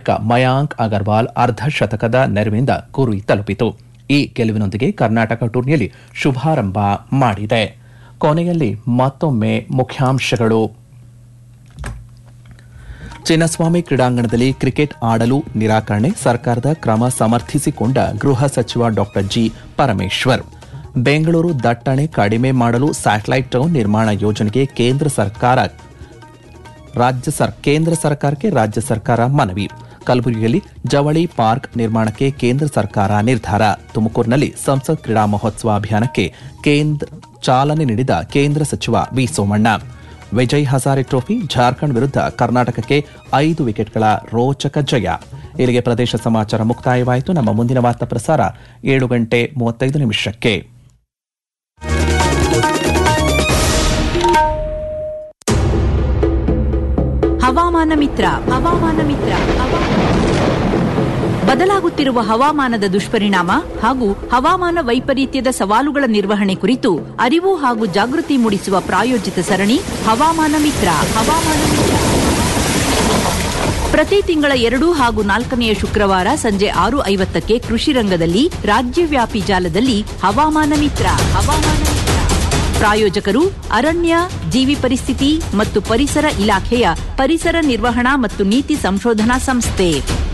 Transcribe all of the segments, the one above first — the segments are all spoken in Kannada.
ನಾಯಕ ಮಯಾಂಕ್ ಅಗರ್ವಾಲ್ ಅರ್ಧ ಶತಕದ ನೆರವಿನಿಂದ ಗುರಿ ತಲುಪಿತು ಈ ಗೆಲುವಿನೊಂದಿಗೆ ಕರ್ನಾಟಕ ಟೂರ್ನಿಯಲ್ಲಿ ಶುಭಾರಂಭ ಮಾಡಿದೆ ಕೊನೆಯಲ್ಲಿ ಮತ್ತೊಮ್ಮೆ ಮುಖ್ಯಾಂಶಗಳು ಚಿನ್ನಸ್ವಾಮಿ ಕ್ರೀಡಾಂಗಣದಲ್ಲಿ ಕ್ರಿಕೆಟ್ ಆಡಲು ನಿರಾಕರಣೆ ಸರ್ಕಾರದ ಕ್ರಮ ಸಮರ್ಥಿಸಿಕೊಂಡ ಗೃಹ ಸಚಿವ ಡಾಕ್ಟರ್ ಜಿ ಪರಮೇಶ್ವರ್ ಬೆಂಗಳೂರು ದಟ್ಟಣೆ ಕಡಿಮೆ ಮಾಡಲು ಸ್ಯಾಟಲೈಟ್ ಟೌನ್ ನಿರ್ಮಾಣ ಯೋಜನೆಗೆ ಕೇಂದ್ರ ಸರ್ಕಾರ ರಾಜ್ಯ ಸರ್ ಕೇಂದ್ರ ಸರ್ಕಾರಕ್ಕೆ ರಾಜ್ಯ ಸರ್ಕಾರ ಮನವಿ ಕಲಬುರಗಿಯಲ್ಲಿ ಜವಳಿ ಪಾರ್ಕ್ ನಿರ್ಮಾಣಕ್ಕೆ ಕೇಂದ್ರ ಸರ್ಕಾರ ನಿರ್ಧಾರ ತುಮಕೂರಿನಲ್ಲಿ ಸಂಸತ್ ಕ್ರೀಡಾ ಮಹೋತ್ಸವ ಅಭಿಯಾನಕ್ಕೆ ಕೇಂದ್ರ ಚಾಲನೆ ನೀಡಿದ ಕೇಂದ್ರ ಸಚಿವ ವಿ ಸೋಮಣ್ಣ ವಿಜಯ್ ಹಜಾರೆ ಟ್ರೋಫಿ ಜಾರ್ಖಂಡ್ ವಿರುದ್ಧ ಕರ್ನಾಟಕಕ್ಕೆ ಐದು ವಿಕೆಟ್ಗಳ ರೋಚಕ ಜಯ ಇಲ್ಲಿಗೆ ಪ್ರದೇಶ ಸಮಾಚಾರ ಮುಕ್ತಾಯವಾಯಿತು ನಮ್ಮ ಮುಂದಿನ ವಾರ್ತಾ ಪ್ರಸಾರ ಏಳು ಗಂಟೆ ಮೂವತ್ತೈದು ನಿಮಿಷಕ್ಕೆ ಹವಾಮಾನ ಮಿತ್ರ ಹವಾಮಾನ ಮಿತ್ರ ಹವಾಮಾನ ಬದಲಾಗುತ್ತಿರುವ ಹವಾಮಾನದ ದುಷ್ಪರಿಣಾಮ ಹಾಗೂ ಹವಾಮಾನ ವೈಪರೀತ್ಯದ ಸವಾಲುಗಳ ನಿರ್ವಹಣೆ ಕುರಿತು ಅರಿವು ಹಾಗೂ ಜಾಗೃತಿ ಮೂಡಿಸುವ ಪ್ರಾಯೋಜಿತ ಸರಣಿ ಹವಾಮಾನ ಮಿತ್ರ ಹವಾಮಾನ ಮಿತ್ರ ಪ್ರತಿ ತಿಂಗಳ ಎರಡು ಹಾಗೂ ನಾಲ್ಕನೆಯ ಶುಕ್ರವಾರ ಸಂಜೆ ಆರು ಐವತ್ತಕ್ಕೆ ಕೃಷಿ ರಂಗದಲ್ಲಿ ರಾಜ್ಯವ್ಯಾಪಿ ಜಾಲದಲ್ಲಿ ಹವಾಮಾನ ಮಿತ್ರ ಹವಾಮಾನ ಮಿತ್ರ ಪ್ರಾಯೋಜಕರು ಅರಣ್ಯ ಜೀವಿ ಪರಿಸ್ಥಿತಿ ಮತ್ತು ಪರಿಸರ ಇಲಾಖೆಯ ಪರಿಸರ ನಿರ್ವಹಣಾ ಮತ್ತು ನೀತಿ ಸಂಶೋಧನಾ ಸಂಸ್ಥೆ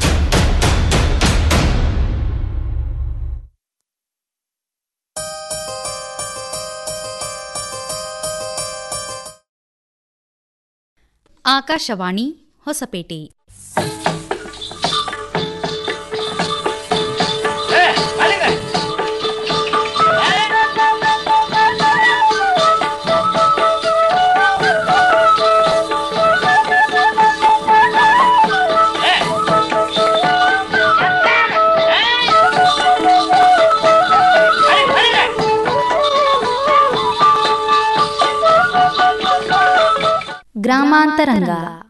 ಆಕಾಶವಾಣಿ ಹೊಸಪೇಟೆ ಗ್ರಾಮಾಂತರಂಗ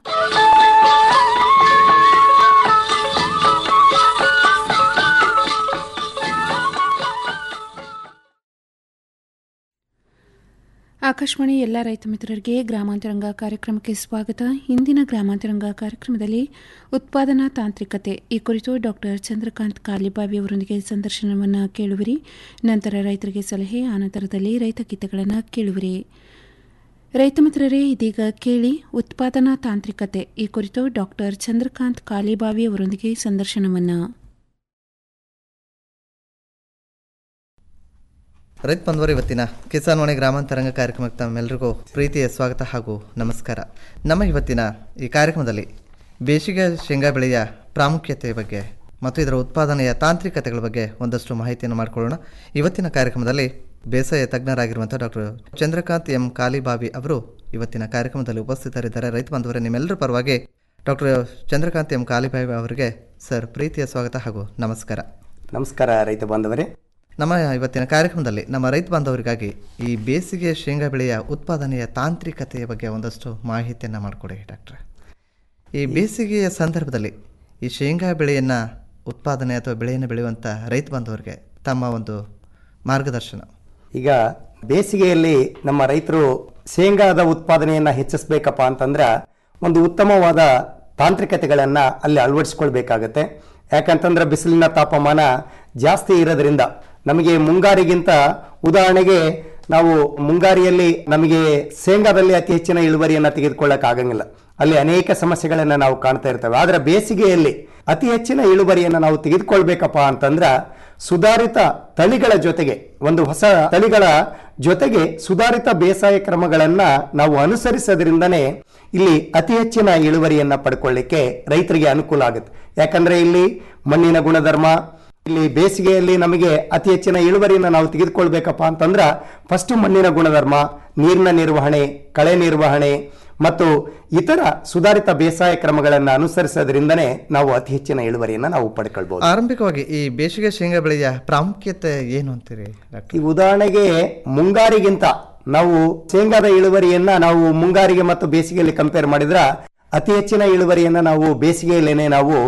ಆಕಾಶವಾಣಿ ಎಲ್ಲ ರೈತ ಮಿತ್ರರಿಗೆ ಗ್ರಾಮಾಂತರಂಗ ಕಾರ್ಯಕ್ರಮಕ್ಕೆ ಸ್ವಾಗತ ಇಂದಿನ ಗ್ರಾಮಾಂತರಂಗ ಕಾರ್ಯಕ್ರಮದಲ್ಲಿ ಉತ್ಪಾದನಾ ತಾಂತ್ರಿಕತೆ ಈ ಕುರಿತು ಡಾಕ್ಟರ್ ಚಂದ್ರಕಾಂತ್ ಕಾಲಿಬಾವಿ ಅವರೊಂದಿಗೆ ಸಂದರ್ಶನವನ್ನು ಕೇಳುವಿರಿ ನಂತರ ರೈತರಿಗೆ ಸಲಹೆ ಆನಂತರದಲ್ಲಿ ರೈತ ಗೀತೆಗಳನ್ನು ಕೇಳುವಿರಿ ರೈತ ಮಿತ್ರರೇ ಇದೀಗ ಕೇಳಿ ಉತ್ಪಾದನಾ ತಾಂತ್ರಿಕತೆ ಈ ಕುರಿತು ಡಾಕ್ಟರ್ ಚಂದ್ರಕಾಂತ್ ಕಾಲಿಬಾವಿ ಅವರೊಂದಿಗೆ ಸಂದರ್ಶನವನ್ನು ರೈತ ಬಂದವರು ಇವತ್ತಿನ ಕಿಸಾನ್ ವಾಣಿ ಗ್ರಾಮಾಂತರಂಗ ಕಾರ್ಯಕ್ರಮಕ್ಕೆ ತಮ್ಮೆಲ್ಲರಿಗೂ ಪ್ರೀತಿಯ ಸ್ವಾಗತ ಹಾಗೂ ನಮಸ್ಕಾರ ನಮ್ಮ ಇವತ್ತಿನ ಈ ಕಾರ್ಯಕ್ರಮದಲ್ಲಿ ಬೇಸಿಗೆ ಶೇಂಗಾ ಬೆಳೆಯ ಪ್ರಾಮುಖ್ಯತೆಯ ಬಗ್ಗೆ ಮತ್ತು ಇದರ ಉತ್ಪಾದನೆಯ ತಾಂತ್ರಿಕತೆಗಳ ಬಗ್ಗೆ ಒಂದಷ್ಟು ಮಾಹಿತಿಯನ್ನು ಮಾಡಿಕೊಳ್ಳೋಣ ಇವತ್ತಿನ ಕಾರ್ಯಕ್ರಮದಲ್ಲಿ ಬೇಸಾಯ ತಜ್ಞರಾಗಿರುವಂಥ ಡಾಕ್ಟರ್ ಚಂದ್ರಕಾಂತ್ ಎಂ ಕಾಲಿಬಾವಿ ಅವರು ಇವತ್ತಿನ ಕಾರ್ಯಕ್ರಮದಲ್ಲಿ ಉಪಸ್ಥಿತರಿದ್ದಾರೆ ರೈತ ಬಂಧುವರೇ ನಿಮ್ಮೆಲ್ಲರ ಪರವಾಗಿ ಡಾಕ್ಟರ್ ಚಂದ್ರಕಾಂತ್ ಎಂ ಕಾಲಿಬಾವಿ ಅವರಿಗೆ ಸರ್ ಪ್ರೀತಿಯ ಸ್ವಾಗತ ಹಾಗೂ ನಮಸ್ಕಾರ ನಮಸ್ಕಾರ ರೈತ ಬಾಂಧವರೇ ನಮ್ಮ ಇವತ್ತಿನ ಕಾರ್ಯಕ್ರಮದಲ್ಲಿ ನಮ್ಮ ರೈತ ಬಾಂಧವರಿಗಾಗಿ ಈ ಬೇಸಿಗೆ ಶೇಂಗಾ ಬೆಳೆಯ ಉತ್ಪಾದನೆಯ ತಾಂತ್ರಿಕತೆಯ ಬಗ್ಗೆ ಒಂದಷ್ಟು ಮಾಹಿತಿಯನ್ನು ಮಾಡಿಕೊಡಿ ಡಾಕ್ಟ್ರೆ ಈ ಬೇಸಿಗೆಯ ಸಂದರ್ಭದಲ್ಲಿ ಈ ಶೇಂಗಾ ಬೆಳೆಯನ್ನು ಉತ್ಪಾದನೆ ಅಥವಾ ಬೆಳೆಯನ್ನು ಬೆಳೆಯುವಂಥ ರೈತ ಬಾಂಧವರಿಗೆ ತಮ್ಮ ಒಂದು ಮಾರ್ಗದರ್ಶನ ಈಗ ಬೇಸಿಗೆಯಲ್ಲಿ ನಮ್ಮ ರೈತರು ಶೇಂಗಾದ ಉತ್ಪಾದನೆಯನ್ನು ಹೆಚ್ಚಿಸಬೇಕಪ್ಪ ಅಂತಂದ್ರೆ ಒಂದು ಉತ್ತಮವಾದ ತಾಂತ್ರಿಕತೆಗಳನ್ನು ಅಲ್ಲಿ ಅಳವಡಿಸ್ಕೊಳ್ಬೇಕಾಗತ್ತೆ ಯಾಕಂತಂದ್ರೆ ಬಿಸಿಲಿನ ತಾಪಮಾನ ಜಾಸ್ತಿ ಇರೋದ್ರಿಂದ ನಮಗೆ ಮುಂಗಾರಿಗಿಂತ ಉದಾಹರಣೆಗೆ ನಾವು ಮುಂಗಾರಿಯಲ್ಲಿ ನಮಗೆ ಶೇಂಗಾದಲ್ಲಿ ಅತಿ ಹೆಚ್ಚಿನ ಇಳುವರಿಯನ್ನು ತೆಗೆದುಕೊಳ್ಳಕ್ ಆಗಂಗಿಲ್ಲ ಅಲ್ಲಿ ಅನೇಕ ಸಮಸ್ಯೆಗಳನ್ನು ನಾವು ಕಾಣ್ತಾ ಇರ್ತೇವೆ ಆದರೆ ಬೇಸಿಗೆಯಲ್ಲಿ ಅತಿ ಹೆಚ್ಚಿನ ಇಳುವರಿಯನ್ನು ನಾವು ತೆಗೆದುಕೊಳ್ಬೇಕಪ್ಪ ಅಂತಂದ್ರೆ ಸುಧಾರಿತ ತಳಿಗಳ ಜೊತೆಗೆ ಒಂದು ಹೊಸ ತಳಿಗಳ ಜೊತೆಗೆ ಸುಧಾರಿತ ಬೇಸಾಯ ಕ್ರಮಗಳನ್ನ ನಾವು ಅನುಸರಿಸೋದ್ರಿಂದನೇ ಇಲ್ಲಿ ಅತಿ ಹೆಚ್ಚಿನ ಇಳುವರಿಯನ್ನ ಪಡ್ಕೊಳ್ಳಿಕ್ಕೆ ರೈತರಿಗೆ ಅನುಕೂಲ ಆಗುತ್ತೆ ಯಾಕಂದ್ರೆ ಇಲ್ಲಿ ಮಣ್ಣಿನ ಗುಣಧರ್ಮ ಇಲ್ಲಿ ಬೇಸಿಗೆಯಲ್ಲಿ ನಮಗೆ ಅತಿ ಹೆಚ್ಚಿನ ಇಳುವರಿಯನ್ನು ನಾವು ತೆಗೆದುಕೊಳ್ಬೇಕಪ್ಪ ಅಂತಂದ್ರೆ ಫಸ್ಟ್ ಮಣ್ಣಿನ ಗುಣಧರ್ಮ ನೀರಿನ ನಿರ್ವಹಣೆ ಕಳೆ ನಿರ್ವಹಣೆ ಮತ್ತು ಇತರ ಸುಧಾರಿತ ಬೇಸಾಯ ಕ್ರಮಗಳನ್ನು ಅನುಸರಿಸೋದ್ರಿಂದನೇ ನಾವು ಅತಿ ಹೆಚ್ಚಿನ ಇಳುವರಿಯನ್ನು ನಾವು ಪಡ್ಕೊಳ್ಬಹುದು ಆರಂಭಿಕವಾಗಿ ಈ ಬೇಸಿಗೆ ಶೇಂಗಾ ಬೆಳೆಯ ಪ್ರಾಮುಖ್ಯತೆ ಏನು ಅಂತೀರಿ ಡಾಕ್ಟರ್ ಈ ಉದಾಹರಣೆಗೆ ಮುಂಗಾರಿಗಿಂತ ನಾವು ಶೇಂಗಾದ ಇಳುವರಿಯನ್ನ ನಾವು ಮುಂಗಾರಿಗೆ ಮತ್ತು ಬೇಸಿಗೆಯಲ್ಲಿ ಕಂಪೇರ್ ಮಾಡಿದ್ರ ಅತಿ ಹೆಚ್ಚಿನ ಇಳುವರಿಯನ್ನ ನಾವು ಬೇಸಿಗೆಯಲ್ಲೇನೆ ನಾವು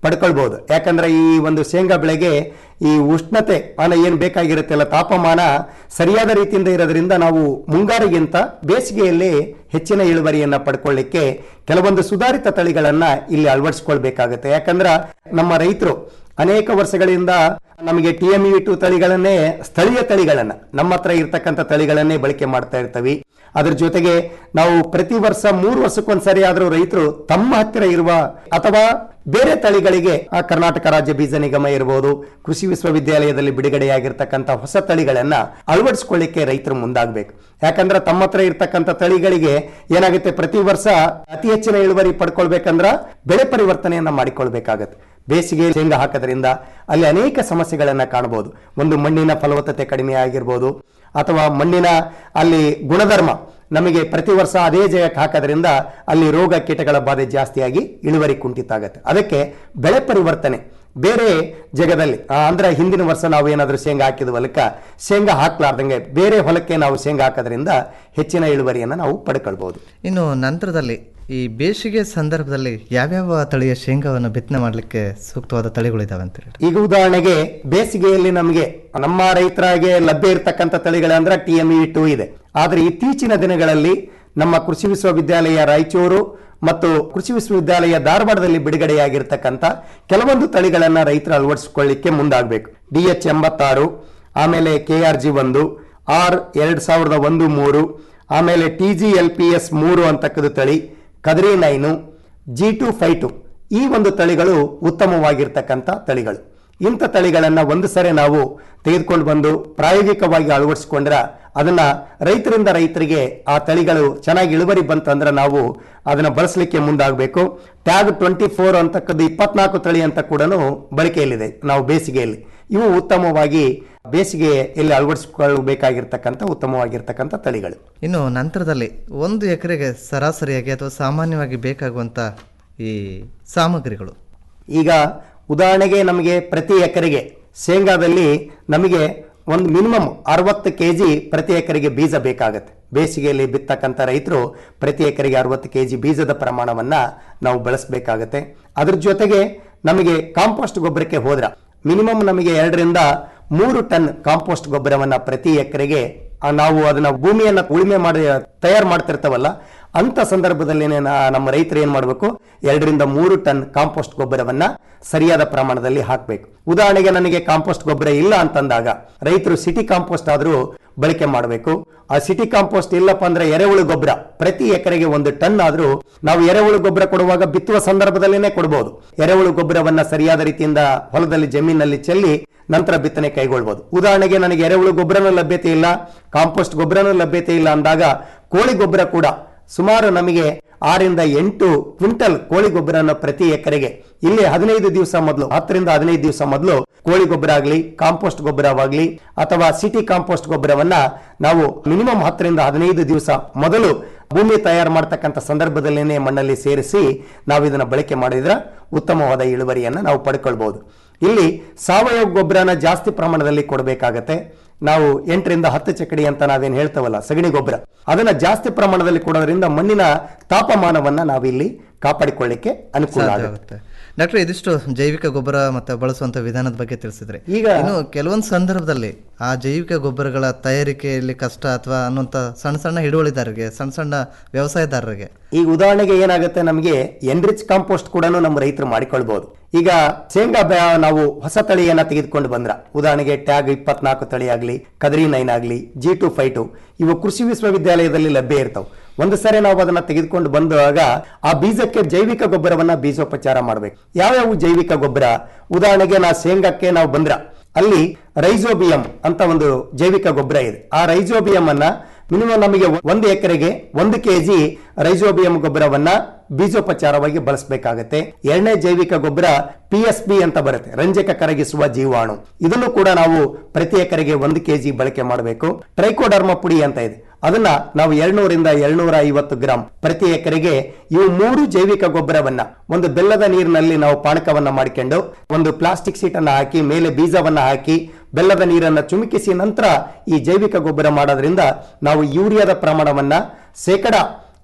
ಪಡ್ಕೊಳ್ಬಹುದು ಯಾಕಂದ್ರೆ ಈ ಒಂದು ಶೇಂಗಾ ಬೆಳೆಗೆ ಈ ಉಷ್ಣತೆ ಮಾನ ಏನು ಬೇಕಾಗಿರುತ್ತಲ್ಲ ತಾಪಮಾನ ಸರಿಯಾದ ರೀತಿಯಿಂದ ಇರೋದ್ರಿಂದ ನಾವು ಮುಂಗಾರಿಗಿಂತ ಬೇಸಿಗೆಯಲ್ಲಿ ಹೆಚ್ಚಿನ ಇಳುವರಿಯನ್ನ ಪಡ್ಕೊಳ್ಳಿಕ್ಕೆ ಕೆಲವೊಂದು ಸುಧಾರಿತ ತಳಿಗಳನ್ನ ಇಲ್ಲಿ ಅಳವಡಿಸ್ಕೊಳ್ಬೇಕಾಗುತ್ತೆ ಯಾಕಂದ್ರ ನಮ್ಮ ರೈತರು ಅನೇಕ ವರ್ಷಗಳಿಂದ ನಮಗೆ ಟಿ ಎಂ ಟು ತಳಿಗಳನ್ನೇ ಸ್ಥಳೀಯ ತಳಿಗಳನ್ನ ನಮ್ಮ ಹತ್ರ ಇರ್ತಕ್ಕಂಥ ತಳಿಗಳನ್ನೇ ಬಳಕೆ ಮಾಡ್ತಾ ಇರ್ತೀವಿ ಅದ್ರ ಜೊತೆಗೆ ನಾವು ಪ್ರತಿ ವರ್ಷ ಮೂರು ವರ್ಷಕ್ಕೊಂದ್ಸರಿ ಆದ್ರೂ ರೈತರು ತಮ್ಮ ಹತ್ತಿರ ಇರುವ ಅಥವಾ ಬೇರೆ ತಳಿಗಳಿಗೆ ಆ ಕರ್ನಾಟಕ ರಾಜ್ಯ ಬೀಜ ನಿಗಮ ಇರಬಹುದು ಕೃಷಿ ವಿಶ್ವವಿದ್ಯಾಲಯದಲ್ಲಿ ಬಿಡುಗಡೆಯಾಗಿರ್ತಕ್ಕಂಥ ಹೊಸ ತಳಿಗಳನ್ನ ಅಳವಡಿಸ್ಕೊಳ್ಳಿಕ್ಕೆ ರೈತರು ಮುಂದಾಗಬೇಕು ಯಾಕಂದ್ರೆ ತಮ್ಮ ಹತ್ರ ಇರ್ತಕ್ಕಂಥ ತಳಿಗಳಿಗೆ ಏನಾಗುತ್ತೆ ಪ್ರತಿ ವರ್ಷ ಅತಿ ಹೆಚ್ಚಿನ ಇಳುವರಿ ಪಡ್ಕೊಳ್ಬೇಕಂದ್ರ ಬೆಳೆ ಪರಿವರ್ತನೆಯನ್ನ ಮಾಡಿಕೊಳ್ಬೇಕಾಗತ್ತೆ ಬೇಸಿಗೆ ಶೇಂಗಾ ಹಾಕೋದ್ರಿಂದ ಅಲ್ಲಿ ಅನೇಕ ಸಮಸ್ಯೆಗಳನ್ನ ಕಾಣಬಹುದು ಒಂದು ಮಣ್ಣಿನ ಫಲವತ್ತತೆ ಕಡಿಮೆ ಆಗಿರ್ಬೋದು ಅಥವಾ ಮಣ್ಣಿನ ಅಲ್ಲಿ ಗುಣಧರ್ಮ ನಮಗೆ ಪ್ರತಿ ವರ್ಷ ಅದೇ ಜಾಗಕ್ಕೆ ಹಾಕೋದ್ರಿಂದ ಅಲ್ಲಿ ರೋಗ ಕೀಟಗಳ ಬಾಧೆ ಜಾಸ್ತಿಯಾಗಿ ಇಳುವರಿ ಕುಂಠಿತ ಆಗುತ್ತೆ ಅದಕ್ಕೆ ಬೆಳೆ ಪರಿವರ್ತನೆ ಬೇರೆ ಜಗದಲ್ಲಿ ಆ, ಅಂದ್ರೆ ಹಿಂದಿನ ವರ್ಷ ನಾವು ಏನಾದ್ರೂ ಶೇಂಗಾ ಹಾಕಿದ ಹೊಲಕ್ಕ ಶೇಂಗಾ ಹಾಕ್ಲಾರ್ದಂಗೆ ಬೇರೆ ಹೊಲಕ್ಕೆ ನಾವು ಶೇಂಗಾ ಹಾಕೋದ್ರಿಂದ ಹೆಚ್ಚಿನ ಇಳುವರಿಯನ್ನು ನಾವು ಪಡ್ಕೊಳ್ಬಹುದು ಇನ್ನು ನಂತರದಲ್ಲಿ ಈ ಬೇಸಿಗೆ ಸಂದರ್ಭದಲ್ಲಿ ಯಾವ್ಯಾವ ತಳಿಯ ಶೇಂಗಾವನ್ನು ಬಿತ್ತನೆ ಮಾಡಲಿಕ್ಕೆ ಸೂಕ್ತವಾದ ತಳಿಗಳಿದಾವೆ ಅಂತ ಹೇಳಿ ಈಗ ಉದಾಹರಣೆಗೆ ಬೇಸಿಗೆಯಲ್ಲಿ ನಮಗೆ ನಮ್ಮ ರೈತರಾಗೆ ಲಭ್ಯ ಇರತಕ್ಕಂಥ ತಳಿಗಳಂದ್ರೆ ಟಿ ಎಂ ಇ ಟೂ ಇದೆ ಆದ್ರೆ ಇತ್ತೀಚಿನ ದಿನಗಳಲ್ಲಿ ನಮ್ಮ ಕೃಷಿ ವಿಶ್ವವಿದ್ಯಾಲಯ ರಾಯಚೂರು ಮತ್ತು ಕೃಷಿ ವಿಶ್ವವಿದ್ಯಾಲಯ ಧಾರವಾಡದಲ್ಲಿ ಬಿಡುಗಡೆಯಾಗಿರ್ತಕ್ಕಂಥ ಕೆಲವೊಂದು ತಳಿಗಳನ್ನ ರೈತರು ಅಳವಡಿಸಿಕೊಳ್ಳಿಕ್ಕೆ ಮುಂದಾಗಬೇಕು ಡಿ ಎಚ್ ಎಂಬತ್ತಾರು ಆಮೇಲೆ ಕೆ ಆರ್ ಜಿ ಒಂದು ಆರ್ ಎರಡ್ ಸಾವಿರದ ಒಂದು ಮೂರು ಆಮೇಲೆ T G L P S ಮೂರು ಅಂತಕ್ಕದ್ದು ತಳಿ Kadri nine G two five two ಈ ಒಂದು ತಳಿಗಳು ಉತ್ತಮವಾಗಿರ್ತಕ್ಕಂಥ ತಳಿಗಳು ಇಂಥ ತಳಿಗಳನ್ನ ಒಂದು ಸರಿ ನಾವು ತೆಗೆದುಕೊಂಡು ಬಂದು ಪ್ರಾಯೋಗಿಕವಾಗಿ ಅಳವಡಿಸಿಕೊಂಡ್ರೆ ಅದನ್ನ ರೈತರಿಂದ ರೈತರಿಗೆ ಆ ತಳಿಗಳು ಚೆನ್ನಾಗಿ ಇಳುವರಿ ಬಂತಂದ್ರೆ ನಾವು ಅದನ್ನ ಬಳಸಲಿಕ್ಕೆ ಮುಂದಾಗಬೇಕು ಟ್ಯಾಗ್ ಟ್ವೆಂಟಿ ಫೋರ್ ಅಂತಕ್ಕದ್ದು ಇಪ್ಪತ್ನಾಲ್ಕು ತಳಿ ಅಂತ ಕೂಡ ಬಳಕೆಯಲ್ಲಿದೆ ನಾವು ಬೇಸಿಗೆಯಲ್ಲಿ ಇವು ಉತ್ತಮವಾಗಿ ಬೇಸಿಗೆಯಲ್ಲಿ ಅಳವಡಿಸಿಕೊಳ್ಳಬೇಕಾಗಿರ್ತಕ್ಕಂಥ ಉತ್ತಮವಾಗಿರ್ತಕ್ಕಂಥ ತಳಿಗಳು ಇನ್ನು ನಂತರದಲ್ಲಿ ಒಂದು ಎಕರೆಗೆ ಸರಾಸರಿಯಾಗಿ ಅಥವಾ ಸಾಮಾನ್ಯವಾಗಿ ಬೇಕಾಗುವಂಥ ಈ ಸಾಮಗ್ರಿಗಳು ಈಗ ಉದಾಹರಣೆಗೆ ನಮಗೆ ಪ್ರತಿ ಎಕರೆಗೆ ಶೇಂಗಾದಲ್ಲಿ ನಮಗೆ ಒಂದು ಮಿನಿಮಮ್ ಅರವತ್ತು ಕೆ ಜಿ ಪ್ರತಿ ಎಕರೆಗೆ ಬೀಜ ಬೇಕಾಗುತ್ತೆ ಬೇಸಿಗೆಯಲ್ಲಿ ಬಿತ್ತಕ್ಕಂಥ ರೈತರು ಪ್ರತಿ ಎಕರೆಗೆ ಅರವತ್ತು ಕೆ ಜಿ ಬೀಜದ ಪ್ರಮಾಣವನ್ನ ನಾವು ಬಳಸಬೇಕಾಗತ್ತೆ ಅದ್ರ ಜೊತೆಗೆ ನಮಗೆ ಕಾಂಪೋಸ್ಟ್ ಗೊಬ್ಬರಕ್ಕೆ ಹೋದ್ರ ಮಿನಿಮಮ್ ನಮಗೆ ಎರಡರಿಂದ ಮೂರು ಟನ್ ಕಾಂಪೋಸ್ಟ್ ಗೊಬ್ಬರವನ್ನ ಪ್ರತಿ ಎಕರೆಗೆ ಆ, ನಾವು ಅದನ್ನ ಭೂಮಿಯನ್ನ ಉಳುಮೆ ಮಾಡಿ ತಯಾರು ಮಾಡ್ತಿರ್ತಾವಲ್ಲ ಅಂತ ಸಂದರ್ಭದಲ್ಲಿ ನಮ್ಮ ರೈತರು ಏನ್ ಮಾಡಬೇಕು ಎರಡರಿಂದ ಮೂರು ಟನ್ ಕಾಂಪೋಸ್ಟ್ ಗೊಬ್ಬರವನ್ನ ಸರಿಯಾದ ಪ್ರಮಾಣದಲ್ಲಿ ಹಾಕಬೇಕು ಉದಾಹರಣೆಗೆ ನನಗೆ ಕಾಂಪೋಸ್ಟ್ ಗೊಬ್ಬರ ಇಲ್ಲ ಅಂತಂದಾಗ ರೈತರು ಸಿಟಿ ಕಾಂಪೋಸ್ಟ್ ಆದ್ರೂ ಬಳಕೆ ಮಾಡಬೇಕು ಆ ಸಿಟಿ ಕಾಂಪೋಸ್ಟ್ ಇಲ್ಲಪ್ಪ ಅಂದ್ರೆ ಎರೆಹುಳು ಗೊಬ್ಬರ ಪ್ರತಿ ಎಕರೆಗೆ ಒಂದು ಟನ್ ಆದ್ರೂ ನಾವು ಎರೆಹುಳು ಗೊಬ್ಬರ ಕೊಡುವಾಗ ಬಿತ್ತುವ ಸಂದರ್ಭದಲ್ಲಿನೇ ಕೊಡಬಹುದು ಎರೆಹುಳು ಗೊಬ್ಬರವನ್ನ ಸರಿಯಾದ ರೀತಿಯಿಂದ ಹೊಲದಲ್ಲಿ ಜಮೀನಲ್ಲಿ ಚೆಲ್ಲಿ ನಂತರ ಬಿತ್ತನೆ ಕೈಗೊಳ್ಬಹುದು ಉದಾಹರಣೆಗೆ ನನಗೆ ಎರೆಹುಳು ಗೊಬ್ಬರನೂ ಲಭ್ಯತೆ ಇಲ್ಲ ಕಾಂಪೋಸ್ಟ್ ಗೊಬ್ಬರನೂ ಲಭ್ಯತೆ ಇಲ್ಲ ಅಂದಾಗ ಕೋಳಿ ಗೊಬ್ಬರ ಕೂಡ ಸುಮಾರು ನಮಗೆ ಆರಿಂದ ಎಂಟು ಕ್ವಿಂಟಲ್ ಕೋಳಿ ಗೊಬ್ಬರನ ಪ್ರತಿ ಎಕರೆಗೆ ಇಲ್ಲಿ ಹದಿನೈದು ದಿವಸ ಮೊದಲು ಹತ್ತರಿಂದ ಹದಿನೈದು ದಿವಸ ಮೊದಲು ಕೋಳಿ ಗೊಬ್ಬರ ಆಗಲಿ ಕಾಂಪೋಸ್ಟ್ ಗೊಬ್ಬರವಾಗಲಿ ಅಥವಾ ಸಿಟಿ ಕಾಂಪೋಸ್ಟ್ ಗೊಬ್ಬರವನ್ನ ನಾವು ಮಿನಿಮಮ್ ಹತ್ತರಿಂದ ಹದಿನೈದು ದಿವಸ ಮೊದಲು ಭೂಮಿ ತಯಾರು ಮಾಡ್ತಕ್ಕಂಥ ಸಂದರ್ಭದಲ್ಲೇನೆ ಮಣ್ಣಲ್ಲಿ ಸೇರಿಸಿ ನಾವು ಇದನ್ನ ಬಳಕೆ ಮಾಡಿದ್ರೆ ಉತ್ತಮವಾದ ಇಳುವರಿಯನ್ನ ನಾವು ಪಡ್ಕೊಳ್ಬಹುದು ಇಲ್ಲಿ ಸಾವಯವ ಗೊಬ್ಬರನ ಜಾಸ್ತಿ ಪ್ರಮಾಣದಲ್ಲಿ ಕೊಡಬೇಕಾಗತ್ತೆ ನಾವು ಎಂಟರಿಂದ ಹತ್ತು ಚಕಡಿ ಅಂತ ನಾವೇನು ಹೇಳ್ತೇವಲ್ಲ ಸಗಣಿ ಗೊಬ್ಬರ ಅದನ್ನ ಜಾಸ್ತಿ ಪ್ರಮಾಣದಲ್ಲಿ ಕೊಡೋದ್ರಿಂದ ಮಣ್ಣಿನ ತಾಪಮಾನವನ್ನ ನಾವಿಲ್ಲಿ ಕಾಪಾಡಿಕೊಳ್ಳಿಕ್ಕೆ ಅನುಕೂಲ ಸಾಧ್ಯ ಆಗುತ್ತೆ ಆಗುತ್ತೆ ಡಾಕ್ಟರ್ ಇದಿಷ್ಟು ಜೈವಿಕ ಗೊಬ್ಬರ ಮತ್ತೆ ಬಳಸುವಂತ ವಿಧಾನದ ಬಗ್ಗೆ ತಿಳಿಸಿದ್ರೆ ಈಗ ಇನ್ನು ಕೆಲವೊಂದು ಸಂದರ್ಭದಲ್ಲಿ ಆ ಜೈವಿಕ ಗೊಬ್ಬರಗಳ ತಯಾರಿಕೆಯಲ್ಲಿ ಕಷ್ಟ ಅಥವಾ ಅನ್ನುವಂಥ ಸಣ್ಣ ಸಣ್ಣ ಹಿಡುವಳಿದಾರರಿಗೆ ಸಣ್ಣ ಸಣ್ಣ ವ್ಯವಸಾಯದಾರರಿಗೆ ಈಗ ಉದಾಹರಣೆಗೆ ಏನಾಗುತ್ತೆ ನಮಗೆ ಎನ್ರಿಚ್ ಕಾಂಪೋಸ್ಟ್ ಕೂಡ ನಮ್ಮ ರೈತರು ಮಾಡಿಕೊಳ್ಬಹುದು ಈಗ ಶೇಂಗಾ ಬೆ- ನಾವು ಹೊಸ ತಳಿಯನ್ನ ತೆಗೆದುಕೊಂಡು ಬಂದ್ರ ಉದಾಹರಣೆಗೆ ಟ್ಯಾಗ್ ಇಪ್ಪತ್ನಾಲ್ಕು ತಳಿ ಆಗ್ಲಿ ಕದರಿ ನೈನ್ ಆಗ್ಲಿ ಜಿ ಟು ಫೈ ಟು ಇವು ಕೃಷಿ ವಿಶ್ವವಿದ್ಯಾಲಯದಲ್ಲಿ ಲಭ್ಯ ಇರ್ತಾವ ಒಂದು ಸರಿ ನಾವು ಅದನ್ನ ತೆಗೆದುಕೊಂಡು ಬಂದಾಗ ಆ ಬೀಜಕ್ಕೆ ಜೈವಿಕ ಗೊಬ್ಬರವನ್ನ ಬೀಜೋಪಚಾರ ಮಾಡಬೇಕು ಯಾವ್ಯಾವ ಜೈವಿಕ ಗೊಬ್ಬರ ಉದಾಹರಣೆಗೆ ನಾ ಶೇಂಗಾಕ್ಕೆ ನಾವು ಬಂದ್ರ ಅಲ್ಲಿ ರೈಜೋಬಿಯಂ ಅಂತ ಒಂದು ಜೈವಿಕ ಗೊಬ್ಬರ ಇದೆ ಆ ರೈಜೋಬಿಯಂ ಅನ್ನ ಮಿನಿಮಮ್ ನಮಗೆ ಒಂದು ಎಕರೆಗೆ ಒಂದು ಕೆಜಿ ರೈಜೋಬಿಯಂ ಗೊಬ್ಬರವನ್ನ ಬೀಜೋಪಚಾರವಾಗಿ ಬಳಸಬೇಕಾಗತ್ತೆ ಎರಡನೇ ಜೈವಿಕ ಗೊಬ್ಬರ ಪಿ ಎಸ್ ಬಿ ಅಂತ ಬರುತ್ತೆ ರಂಜಕ ಕರಗಿಸುವ ಜೀವಾಣು ಇದನ್ನು ಕೂಡ ನಾವು ಪ್ರತಿ ಎಕರೆಗೆ ಒಂದು ಕೆಜಿ ಬಳಕೆ ಮಾಡಬೇಕು ಟ್ರೈಕೋಡರ್ಮ ಪುಡಿ ಅಂತ ಇದೆ ಅದನ್ನ ನಾವು ಎರಡ್ನೂರಿಂದ ಎರಡ್ನೂರ ಐವತ್ತು ಗ್ರಾಂ ಪ್ರತಿ ಎಕರೆಗೆ ಇವು ಮೂರು ಜೈವಿಕ ಗೊಬ್ಬರವನ್ನ ಒಂದು ಬೆಲ್ಲದ ನೀರಿನಲ್ಲಿ ನಾವು ಪಾನಕವನ್ನ ಮಾಡಿಕೊಂಡು ಒಂದು ಪ್ಲಾಸ್ಟಿಕ್ ಶೀಟ್ ಅನ್ನ ಹಾಕಿ ಮೇಲೆ ಬೀಜವನ್ನ ಹಾಕಿ ಬೆಲ್ಲದ ನೀರನ್ನ ಚುಮುಕಿಸಿ ನಂತರ ಈ ಜೈವಿಕ ಗೊಬ್ಬರ ಮಾಡೋದ್ರಿಂದ ನಾವು ಯೂರಿಯಾದ ಪ್ರಮಾಣವನ್ನ ಶೇಕಡ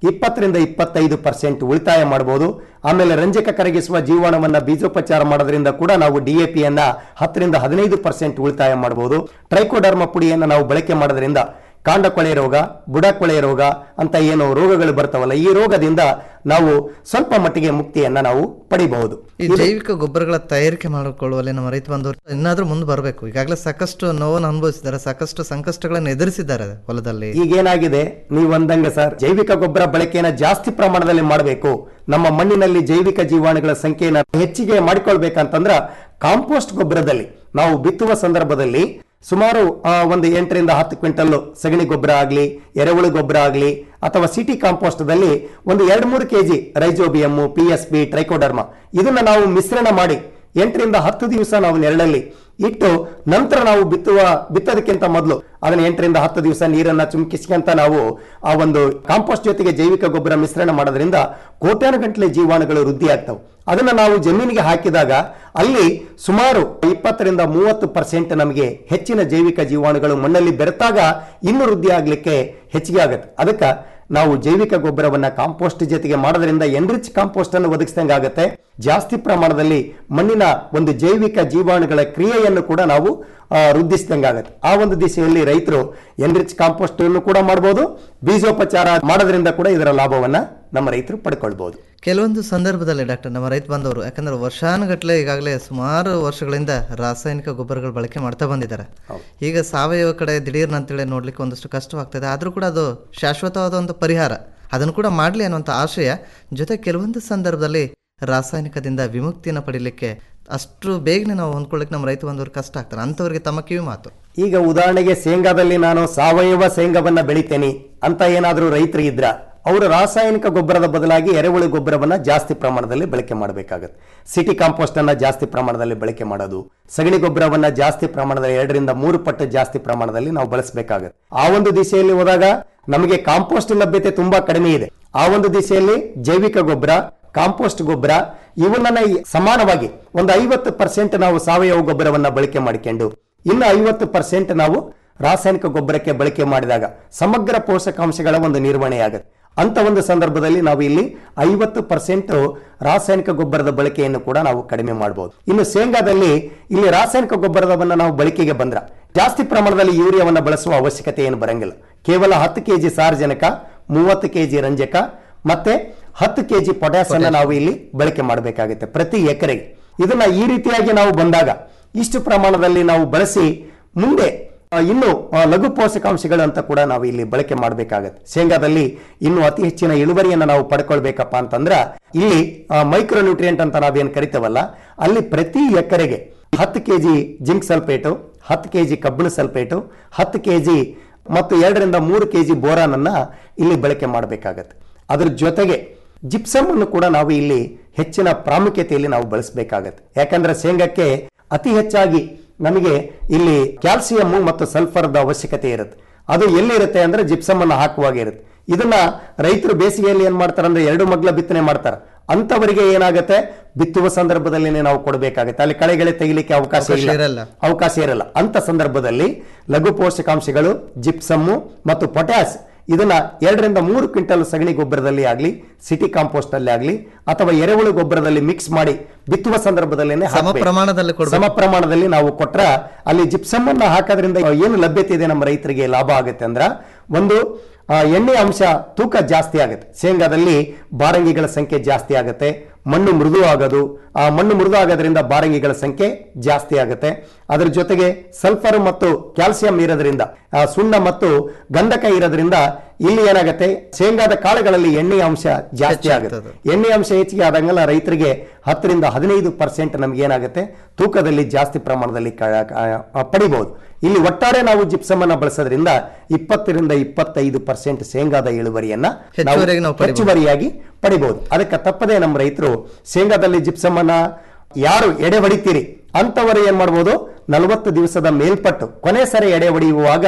ಇಪ್ಪತ್ತರಿಂದ ಇಪ್ಪತ್ತೈದು ಪರ್ಸೆಂಟ್ ಉಳಿತಾಯ ಮಾಡಬಹುದು ಆಮೇಲೆ ರಂಜಕ ಕರಗಿಸುವ ಜೀವಾಣುವನ್ನ ಬೀಜೋಪಚಾರ ಮಾಡೋದ್ರಿಂದ ಕೂಡ ನಾವು ಡಿಎಪಿಯನ್ನ ಹತ್ತರಿಂದ ಹದಿನೈದು ಪರ್ಸೆಂಟ್ ಉಳಿತಾಯ ಮಾಡಬಹುದು ಟ್ರೈಕೋಡರ್ಮ ಪುಡಿಯನ್ನು ನಾವು ಬಳಕೆ ಮಾಡೋದ್ರಿಂದ ಕಾಂಡ ಕೊಳೆ ರೋಗ ಬುಡ ಕೊಳೆ ರೋಗ ಅಂತ ಏನು ರೋಗಗಳು ಬರ್ತಾವಲ್ಲ ಈ ರೋಗದಿಂದ ನಾವು ಸ್ವಲ್ಪ ಮಟ್ಟಿಗೆ ಮುಕ್ತಿಯನ್ನ ನಾವು ಪಡಿಬಹುದು ಈ ಜೈವಿಕ ಗೊಬ್ಬರಗಳ ತಯಾರಿಕೆ ಮಾಡಿಕೊಳ್ಳುವಲ್ಲಿ ನಮ್ಮ ರೈತ ಬಂದವರು ಇನ್ನಾದ್ರೂ ಮುಂದೆ ಬರಬೇಕು ಈಗಾಗಲೇ ಸಾಕಷ್ಟು ನೋವನ್ನು ಅನುಭವಿಸಿದ್ದಾರೆ ಸಾಕಷ್ಟು ಸಂಕಷ್ಟಗಳನ್ನು ಎದುರಿಸಿದ್ದಾರೆ ಹೊಲದಲ್ಲಿ ಈಗೇನಾಗಿದೆ ನೀವು ಅಂದಂಗ ಸರ್ ಜೈವಿಕ ಗೊಬ್ಬರ ಬಳಕೆಯನ್ನ ಜಾಸ್ತಿ ಪ್ರಮಾಣದಲ್ಲಿ ಮಾಡಬೇಕು ನಮ್ಮ ಮಣ್ಣಿನಲ್ಲಿ ಜೈವಿಕ ಜೀವಾಣುಗಳ ಸಂಖ್ಯೆಯನ್ನ ಹೆಚ್ಚಿಗೆ ಮಾಡಿಕೊಳ್ಬೇಕಂತಂದ್ರ ಕಾಂಪೋಸ್ಟ್ ಗೊಬ್ಬರದಲ್ಲಿ ನಾವು ಬಿತ್ತುವ ಸಂದರ್ಭದಲ್ಲಿ ಸುಮಾರು ಆ, ಒಂದು ಎಂಟರಿಂದ ಹತ್ತು ಕ್ವಿಂಟಲ್ ಸಗಣಿ ಗೊಬ್ಬರ ಆಗಲಿ ಎರೆಹುಳು ಗೊಬ್ಬರ ಆಗಲಿ ಅಥವಾ ಸಿಟಿ ಕಾಂಪೋಸ್ಟ್ದಲ್ಲಿ ಒಂದು ಎರಡು ಮೂರು kg rhizobium P S B trichoderma ಇದನ್ನ ನಾವು ಮಿಶ್ರಣ ಮಾಡಿ ಎಂಟರಿಂದ ಹತ್ತು ದಿವಸ ನಾವು ನೆರಳಲ್ಲಿ ಇಟ್ಟು ನಂತರ ನಾವು ಬಿತ್ತುವ ಬಿತ್ತೋದಕ್ಕಿಂತ ಮೊದಲು ಅದನ್ನ ಎಂಟರಿಂದ ಹತ್ತು ದಿವಸ ನೀರನ್ನ ಚುಮ್ಕಿಸ್ಕೊಂತ ನಾವು ಆ ಒಂದು ಕಾಂಪೋಸ್ಟ್ ಜೊತೆಗೆ ಜೈವಿಕ ಗೊಬ್ಬರ ಮಿಶ್ರಣ ಮಾಡೋದ್ರಿಂದ ಕೋಟ್ಯಾನು ಗಂಟಲೆ ಜೀವಾಣುಗಳು ವೃದ್ಧಿ ಆಗ್ತವೆ ಅದನ್ನ ನಾವು ಜಮೀನಿಗೆ ಹಾಕಿದಾಗ ಅಲ್ಲಿ ಸುಮಾರು ಇಪ್ಪತ್ತರಿಂದ ಮೂವತ್ತು ಪರ್ಸೆಂಟ್ ನಮಗೆ ಹೆಚ್ಚಿನ ಜೈವಿಕ ಜೀವಾಣುಗಳು ಮಣ್ಣಲ್ಲಿ ಬೆರೆತಾಗ ಇನ್ನೂ ವೃದ್ಧಿ ಆಗ್ಲಿಕ್ಕೆ ಹೆಚ್ಚಿಗೆ ಆಗುತ್ತೆ ಅದಕ್ಕೆ ನಾವು ಜೈವಿಕ ಗೊಬ್ಬರವನ್ನ ಕಾಂಪೋಸ್ಟ್ ಜೊತೆಗೆ ಮಾಡೋದ್ರಿಂದ ಎನ್ರಿಚ್ ಕಾಂಪೋಸ್ಟ್ ಅನ್ನು ಒದಗಿಸಿದಂಗೆ ಆಗುತ್ತೆ ಜಾಸ್ತಿ ಪ್ರಮಾಣದಲ್ಲಿ ಮಣ್ಣಿನ ಒಂದು ಜೈವಿಕ ಜೀವಾಣುಗಳ ಕ್ರಿಯೆಯನ್ನು ಕೂಡ ನಾವು ಆ, ವೃದ್ಧಿಸಿದಂಗೆ ಆಗುತ್ತೆ ಆ ಒಂದು ದಿಶೆಯಲ್ಲಿ ರೈತರು ಎನ್ರಿಚ್ ಕಾಂಪೋಸ್ಟ್ ಅನ್ನು ಕೂಡ ಮಾಡಬಹುದು ಬೀಜೋಪಚಾರ ಮಾಡೋದ್ರಿಂದ ಕೂಡ ಇದರ ಲಾಭವನ್ನ ನಮ್ಮ ರೈತರು ಪಡ್ಕೊಳ್ಬಹುದು ಕೆಲವೊಂದು ಸಂದರ್ಭದಲ್ಲಿ ಡಾಕ್ಟರ್ ನಮ್ಮ ರೈತ ಬಂದವರು ಯಾಕಂದ್ರೆ ವರ್ಷಾನುಗಟ್ಲೆ ಈಗಾಗಲೇ ಸುಮಾರು ವರ್ಷಗಳಿಂದ ರಾಸಾಯನಿಕ ಗೊಬ್ಬರಗಳು ಬಳಕೆ ಮಾಡ್ತಾ ಬಂದಿದ್ದಾರೆ ಈಗ ಸಾವಯವ ಕಡೆ ದಿಢೀರ್ನ ಅಂತೇಳಿ ನೋಡ್ಲಿಕ್ಕೆ ಒಂದಷ್ಟು ಕಷ್ಟವಾಗ್ತದೆ ಆದರೂ ಕೂಡ ಅದು ಶಾಶ್ವತವಾದ ಒಂದು ಪರಿಹಾರ ಅದನ್ನು ಕೂಡ ಮಾಡಲಿ ಅನ್ನುವಂಥ ಆಶಯ ಜೊತೆ ಕೆಲವೊಂದು ಸಂದರ್ಭದಲ್ಲಿ ರಾಸಾಯನಿಕದಿಂದ ವಿಮುಕ್ತಿಯನ್ನು ಪಡಿಲಿಕ್ಕೆ ಅಷ್ಟು ಬೇಗನೆ ನಾವು ಹೊಂದ್ಕೊಳ್ಳಿಕ್ಕೆ ನಮ್ಮ ರೈತ ಬಂದವರು ಕಷ್ಟ ಆಗ್ತಾರೆ ಅಂಥವ್ರಿಗೆ ತಮ್ಮ ಕಿವಿ ಮಾತು ಈಗ ಉದಾಹರಣೆಗೆ ಶೇಂಗಾದಲ್ಲಿ ನಾನು ಸಾವಯವ ಶೇಂಗಾವನ್ನ ಬೆಳಿತೇನೆ ಅಂತ ಏನಾದರೂ ರೈತರು ಇದ್ರ ಅವರು ರಾಸಾಯನಿಕ ಗೊಬ್ಬರದ ಬದಲಾಗಿ ಎರೆಹುಳು ಗೊಬ್ಬರವನ್ನ ಜಾಸ್ತಿ ಪ್ರಮಾಣದಲ್ಲಿ ಬಳಕೆ ಮಾಡಬೇಕಾಗತ್ತೆ ಸಿಟಿ ಕಾಂಪೋಸ್ಟ್ ಅನ್ನ ಜಾಸ್ತಿ ಪ್ರಮಾಣದಲ್ಲಿ ಬಳಕೆ ಮಾಡೋದು ಸಗಣಿ ಗೊಬ್ಬರವನ್ನ ಜಾಸ್ತಿ ಪ್ರಮಾಣದಲ್ಲಿ ಎರಡರಿಂದ ಮೂರು ಪಟ್ಟು ಜಾಸ್ತಿ ಪ್ರಮಾಣದಲ್ಲಿ ನಾವು ಬಳಸಬೇಕಾಗತ್ತೆ ಆ ಒಂದು ದಿಶೆಯಲ್ಲಿ ಹೋದಾಗ ನಮಗೆ ಕಾಂಪೋಸ್ಟ್ ಲಭ್ಯತೆ ತುಂಬಾ ಕಡಿಮೆ ಇದೆ ಆ ಒಂದು ದಿಶೆಯಲ್ಲಿ ಜೈವಿಕ ಗೊಬ್ಬರ ಕಾಂಪೋಸ್ಟ್ ಗೊಬ್ಬರ ಇವನ್ನ ಸಮಾನವಾಗಿ ಒಂದು ಐವತ್ತು ಪರ್ಸೆಂಟ್ ನಾವು ಸಾವಯವ ಗೊಬ್ಬರವನ್ನ ಬಳಕೆ ಮಾಡಿಕೊಂಡು ಇನ್ನು ಐವತ್ತು ಪರ್ಸೆಂಟ್ ನಾವು ರಾಸಾಯನಿಕ ಗೊಬ್ಬರಕ್ಕೆ ಬಳಕೆ ಮಾಡಿದಾಗ ಸಮಗ್ರ ಪೋಷಕಾಂಶಗಳ ಒಂದು ನಿರ್ವಹಣೆ ಆಗುತ್ತೆ ಅಂತ ಒಂದು ಸಂದರ್ಭದಲ್ಲಿ ನಾವು ಇಲ್ಲಿ ಐವತ್ತು ಪರ್ಸೆಂಟ್ ರಾಸಾಯನಿಕ ಗೊಬ್ಬರದ ಬಳಕೆಯನ್ನು ಕೂಡ ನಾವು ಕಡಿಮೆ ಮಾಡಬಹುದು ಇನ್ನು ಶೇಂಗಾದಲ್ಲಿ ಇಲ್ಲಿ ರಾಸಾಯನಿಕ ಗೊಬ್ಬರದವನ್ನ ನಾವು ಬಳಕೆಗೆ ಬಂದ್ರ ಜಾಸ್ತಿ ಪ್ರಮಾಣದಲ್ಲಿ ಯೂರಿಯಾವನ್ನ ಬಳಸುವ ಅವಶ್ಯಕತೆ ಏನು ಬರಂಗಿಲ್ಲ ಕೇವಲ ಹತ್ತು ಕೆಜಿ ಸಾರಜನಕ ಮೂವತ್ತು ಕೆಜಿ ರಂಜಕ ಮತ್ತೆ ಹತ್ತು ಕೆಜಿ ಪೊಟ್ಯಾಸ್ ಅನ್ನ ನಾವು ಇಲ್ಲಿ ಬಳಕೆ ಮಾಡಬೇಕಾಗುತ್ತೆ ಪ್ರತಿ ಎಕರೆಗೆ ಇದನ್ನ ಈ ರೀತಿಯಾಗಿ ನಾವು ಬಂದಾಗ ಇಷ್ಟು ಪ್ರಮಾಣದಲ್ಲಿ ನಾವು ಬಳಸಿ ಮುಂದೆ ಆ, ಇನ್ನು ಆ, ಲಘು ಪೋಷಕಾಂಶಗಳು ಅಂತ ಕೂಡ ನಾವು ಇಲ್ಲಿ ಬಳಕೆ ಮಾಡಬೇಕಾಗತ್ತೆ ಶೇಂಗಾದಲ್ಲಿ ಇನ್ನು ಅತಿ ಹೆಚ್ಚಿನ ಇಳುವರಿಯನ್ನು ನಾವು ಪಡ್ಕೊಳ್ಬೇಕಪ್ಪ ಅಂತಂದ್ರ ಇಲ್ಲಿ ಮೈಕ್ರೋ ನ್ಯೂಟ್ರಿಯೆಂಟ್ ಅಂತ ನಾವೇನು ಕರಿತೇವಲ್ಲ ಅಲ್ಲಿ ಪ್ರತಿ ಎಕರೆಗೆ ಹತ್ತು ಕೆಜಿ ಜಿಂಕ್ ಸಲ್ಫೇಟು ಹತ್ತು ಕೆಜಿ ಕಬ್ಬಿಣ ಸಲ್ಫೇಟು ಹತ್ತು ಕೆಜಿ ಮತ್ತು ಎರಡರಿಂದ ಮೂರು ಕೆಜಿ ಬೋರಾನ್ ಅನ್ನ ಇಲ್ಲಿ ಬಳಕೆ ಮಾಡಬೇಕಾಗತ್ತೆ ಅದ್ರ ಜೊತೆಗೆ ಜಿಪ್ಸಮ್ ಅನ್ನು ಕೂಡ ನಾವು ಇಲ್ಲಿ ಹೆಚ್ಚಿನ ಪ್ರಾಮುಖ್ಯತೆಯಲ್ಲಿ ನಾವು ಬಳಸಬೇಕಾಗತ್ತೆ ಯಾಕಂದ್ರೆ ಶೇಂಗಕ್ಕೆ ಅತಿ ಹೆಚ್ಚಾಗಿ ನಮಗೆ ಇಲ್ಲಿ ಕ್ಯಾಲ್ಸಿಯಂ ಮತ್ತು ಸಲ್ಫರ್ದ ಅವಶ್ಯಕತೆ ಇರುತ್ತೆ ಅದು ಎಲ್ಲಿರುತ್ತೆ ಅಂದ್ರೆ ಜಿಪ್ಸಮ್ ಅನ್ನು ಹಾಕುವಾಗ ಇರುತ್ತೆ ಇದನ್ನ ರೈತರು ಬೇಸಿಗೆಯಲ್ಲಿ ಏನ್ ಮಾಡ್ತಾರೆ ಅಂದ್ರೆ ಎರಡು ಮಗ್ಲ ಬಿತ್ತನೆ ಮಾಡ್ತಾರೆ ಅಂತವರಿಗೆ ಏನಾಗುತ್ತೆ ಬಿತ್ತುವ ಸಂದರ್ಭದಲ್ಲಿ ನಾವು ಕೊಡಬೇಕಾಗುತ್ತೆ ಅಲ್ಲಿ ಕಳೆಗಳೆ ತೆಗಿಲಿಕ್ಕೆ ಅವಕಾಶ ಅವಕಾಶ ಇಲ್ಲ ಇರಲ್ಲ. ಅವಕಾಶ ಇರಲ್ಲ ಅಂತ ಸಂದರ್ಭದಲ್ಲಿ ಲಘು ಪೋಷಕಾಂಶಗಳು ಜಿಪ್ಸಮ್ಮು ಮತ್ತು ಪೊಟ್ಯಾಸ್ ಇದನ್ನ ಎರಡರಿಂದ ಮೂರು ಕ್ವಿಂಟಲ್ ಸಗಣಿ ಗೊಬ್ಬರದಲ್ಲಿ ಆಗಲಿ ಸಿಟಿ ಕಾಂಪೋಸ್ಟ್ ಅಲ್ಲಿ ಆಗಲಿ ಅಥವಾ ಎರೆಹುಳು ಗೊಬ್ಬರದಲ್ಲಿ ಮಿಕ್ಸ್ ಮಾಡಿ ಬಿತ್ತುವ ಸಂದರ್ಭದಲ್ಲಿ ಸಮ ಪ್ರಮಾಣದಲ್ಲಿ ಕೊಡ್ಬೇಕು. ಸಮ ಪ್ರಮಾಣದಲ್ಲಿ ನಾವು ಕೊಟ್ರ ಅಲ್ಲಿ ಜಿಪ್ಸಮ್ ಅನ್ನ ಹಾಕೋದ್ರಿಂದ ಏನು ಲಭ್ಯತೆ ಇದೆ ನಮ್ಮ ರೈತರಿಗೆ ಲಾಭ ಆಗುತ್ತೆ ಅಂದ್ರ ಒಂದು ಆ, ಎಣ್ಣೆ ಅಂಶ ತೂಕ ಜಾಸ್ತಿ ಆಗುತ್ತೆ ಶೇಂಗಾದಲ್ಲಿ ಬಾರಂಗಿಗಳ ಸಂಖ್ಯೆ ಜಾಸ್ತಿ ಆಗುತ್ತೆ ಮಣ್ಣು ಮೃದು ಆಗೋದು ಆ ಮಣ್ಣು ಮೃದು ಆಗೋದ್ರಿಂದ ಬಾರಂಗಿಗಳ ಸಂಖ್ಯೆ ಜಾಸ್ತಿ ಆಗುತ್ತೆ ಅದರ ಜೊತೆಗೆ ಸಲ್ಫರ್ ಮತ್ತು ಕ್ಯಾಲ್ಸಿಯಂ ಇರೋದ್ರಿಂದ ಆ, ಸುಣ್ಣ ಮತ್ತು ಗಂಧಕ ಇರೋದ್ರಿಂದ ಇಲ್ಲಿ ಏನಾಗುತ್ತೆ ಶೇಂಗಾದ ಕಾಳುಗಳಲ್ಲಿ ಎಣ್ಣೆಯ ಅಂಶ ಜಾಸ್ತಿ ಆಗುತ್ತೆ ಹೆಚ್ಚಾಗ್ತದೆ. ಎಣ್ಣೆ ಅಂಶ ಹೆಚ್ಚಿಗೆ ಆದಂಗೆಲ್ಲ ರೈತರಿಗೆ ಹತ್ತರಿಂದ ಹದಿನೈದು ಪರ್ಸೆಂಟ್ ನಮ್ಗೆ ಏನಾಗುತ್ತೆ ತೂಕದಲ್ಲಿ ಜಾಸ್ತಿ ಪ್ರಮಾಣದಲ್ಲಿ ಕ- ಕ- ಪಡಿಬಹುದು ಇಲ್ಲಿ ಒಟ್ಟಾರೆ ನಾವು ಜಿಪ್ಸಮ್ ಅನ್ನ ಬಳಸೋದ್ರಿಂದ ಇಪ್ಪತ್ತರಿಂದ ಇಪ್ಪತ್ತೈದು ಪರ್ಸೆಂಟ್ ಶೇಂಗಾದ ಇಳುವರಿಯನ್ನ ನಾವು ಹೆಚ್ಚುವರಿಯಾಗಿ ನಾವು ಪಡಿಬಹುದು. ಹೆಚ್ಚುವರಿಯಾಗಿ ಪಡಿಬಹುದು ಅದಕ್ಕೆ ತಪ್ಪದೆ ನಮ್ಮ ರೈತರು ಶೇಂಗಾದಲ್ಲಿ ಜಿಪ್ಸಮ್ ಅನ್ನ ಯಾರು ಎಡೆ ಹೊಡಿತೀರಿ ಅಂತವರು ಏನ್ ಮಾಡ್ಬೋದು ನಲವತ್ತು ದಿವಸದ ಮೇಲ್ಪಟ್ಟು ಕೊನೆ ಸರಿ ಎಡೆ ಹೊಡೆಯುವಾಗ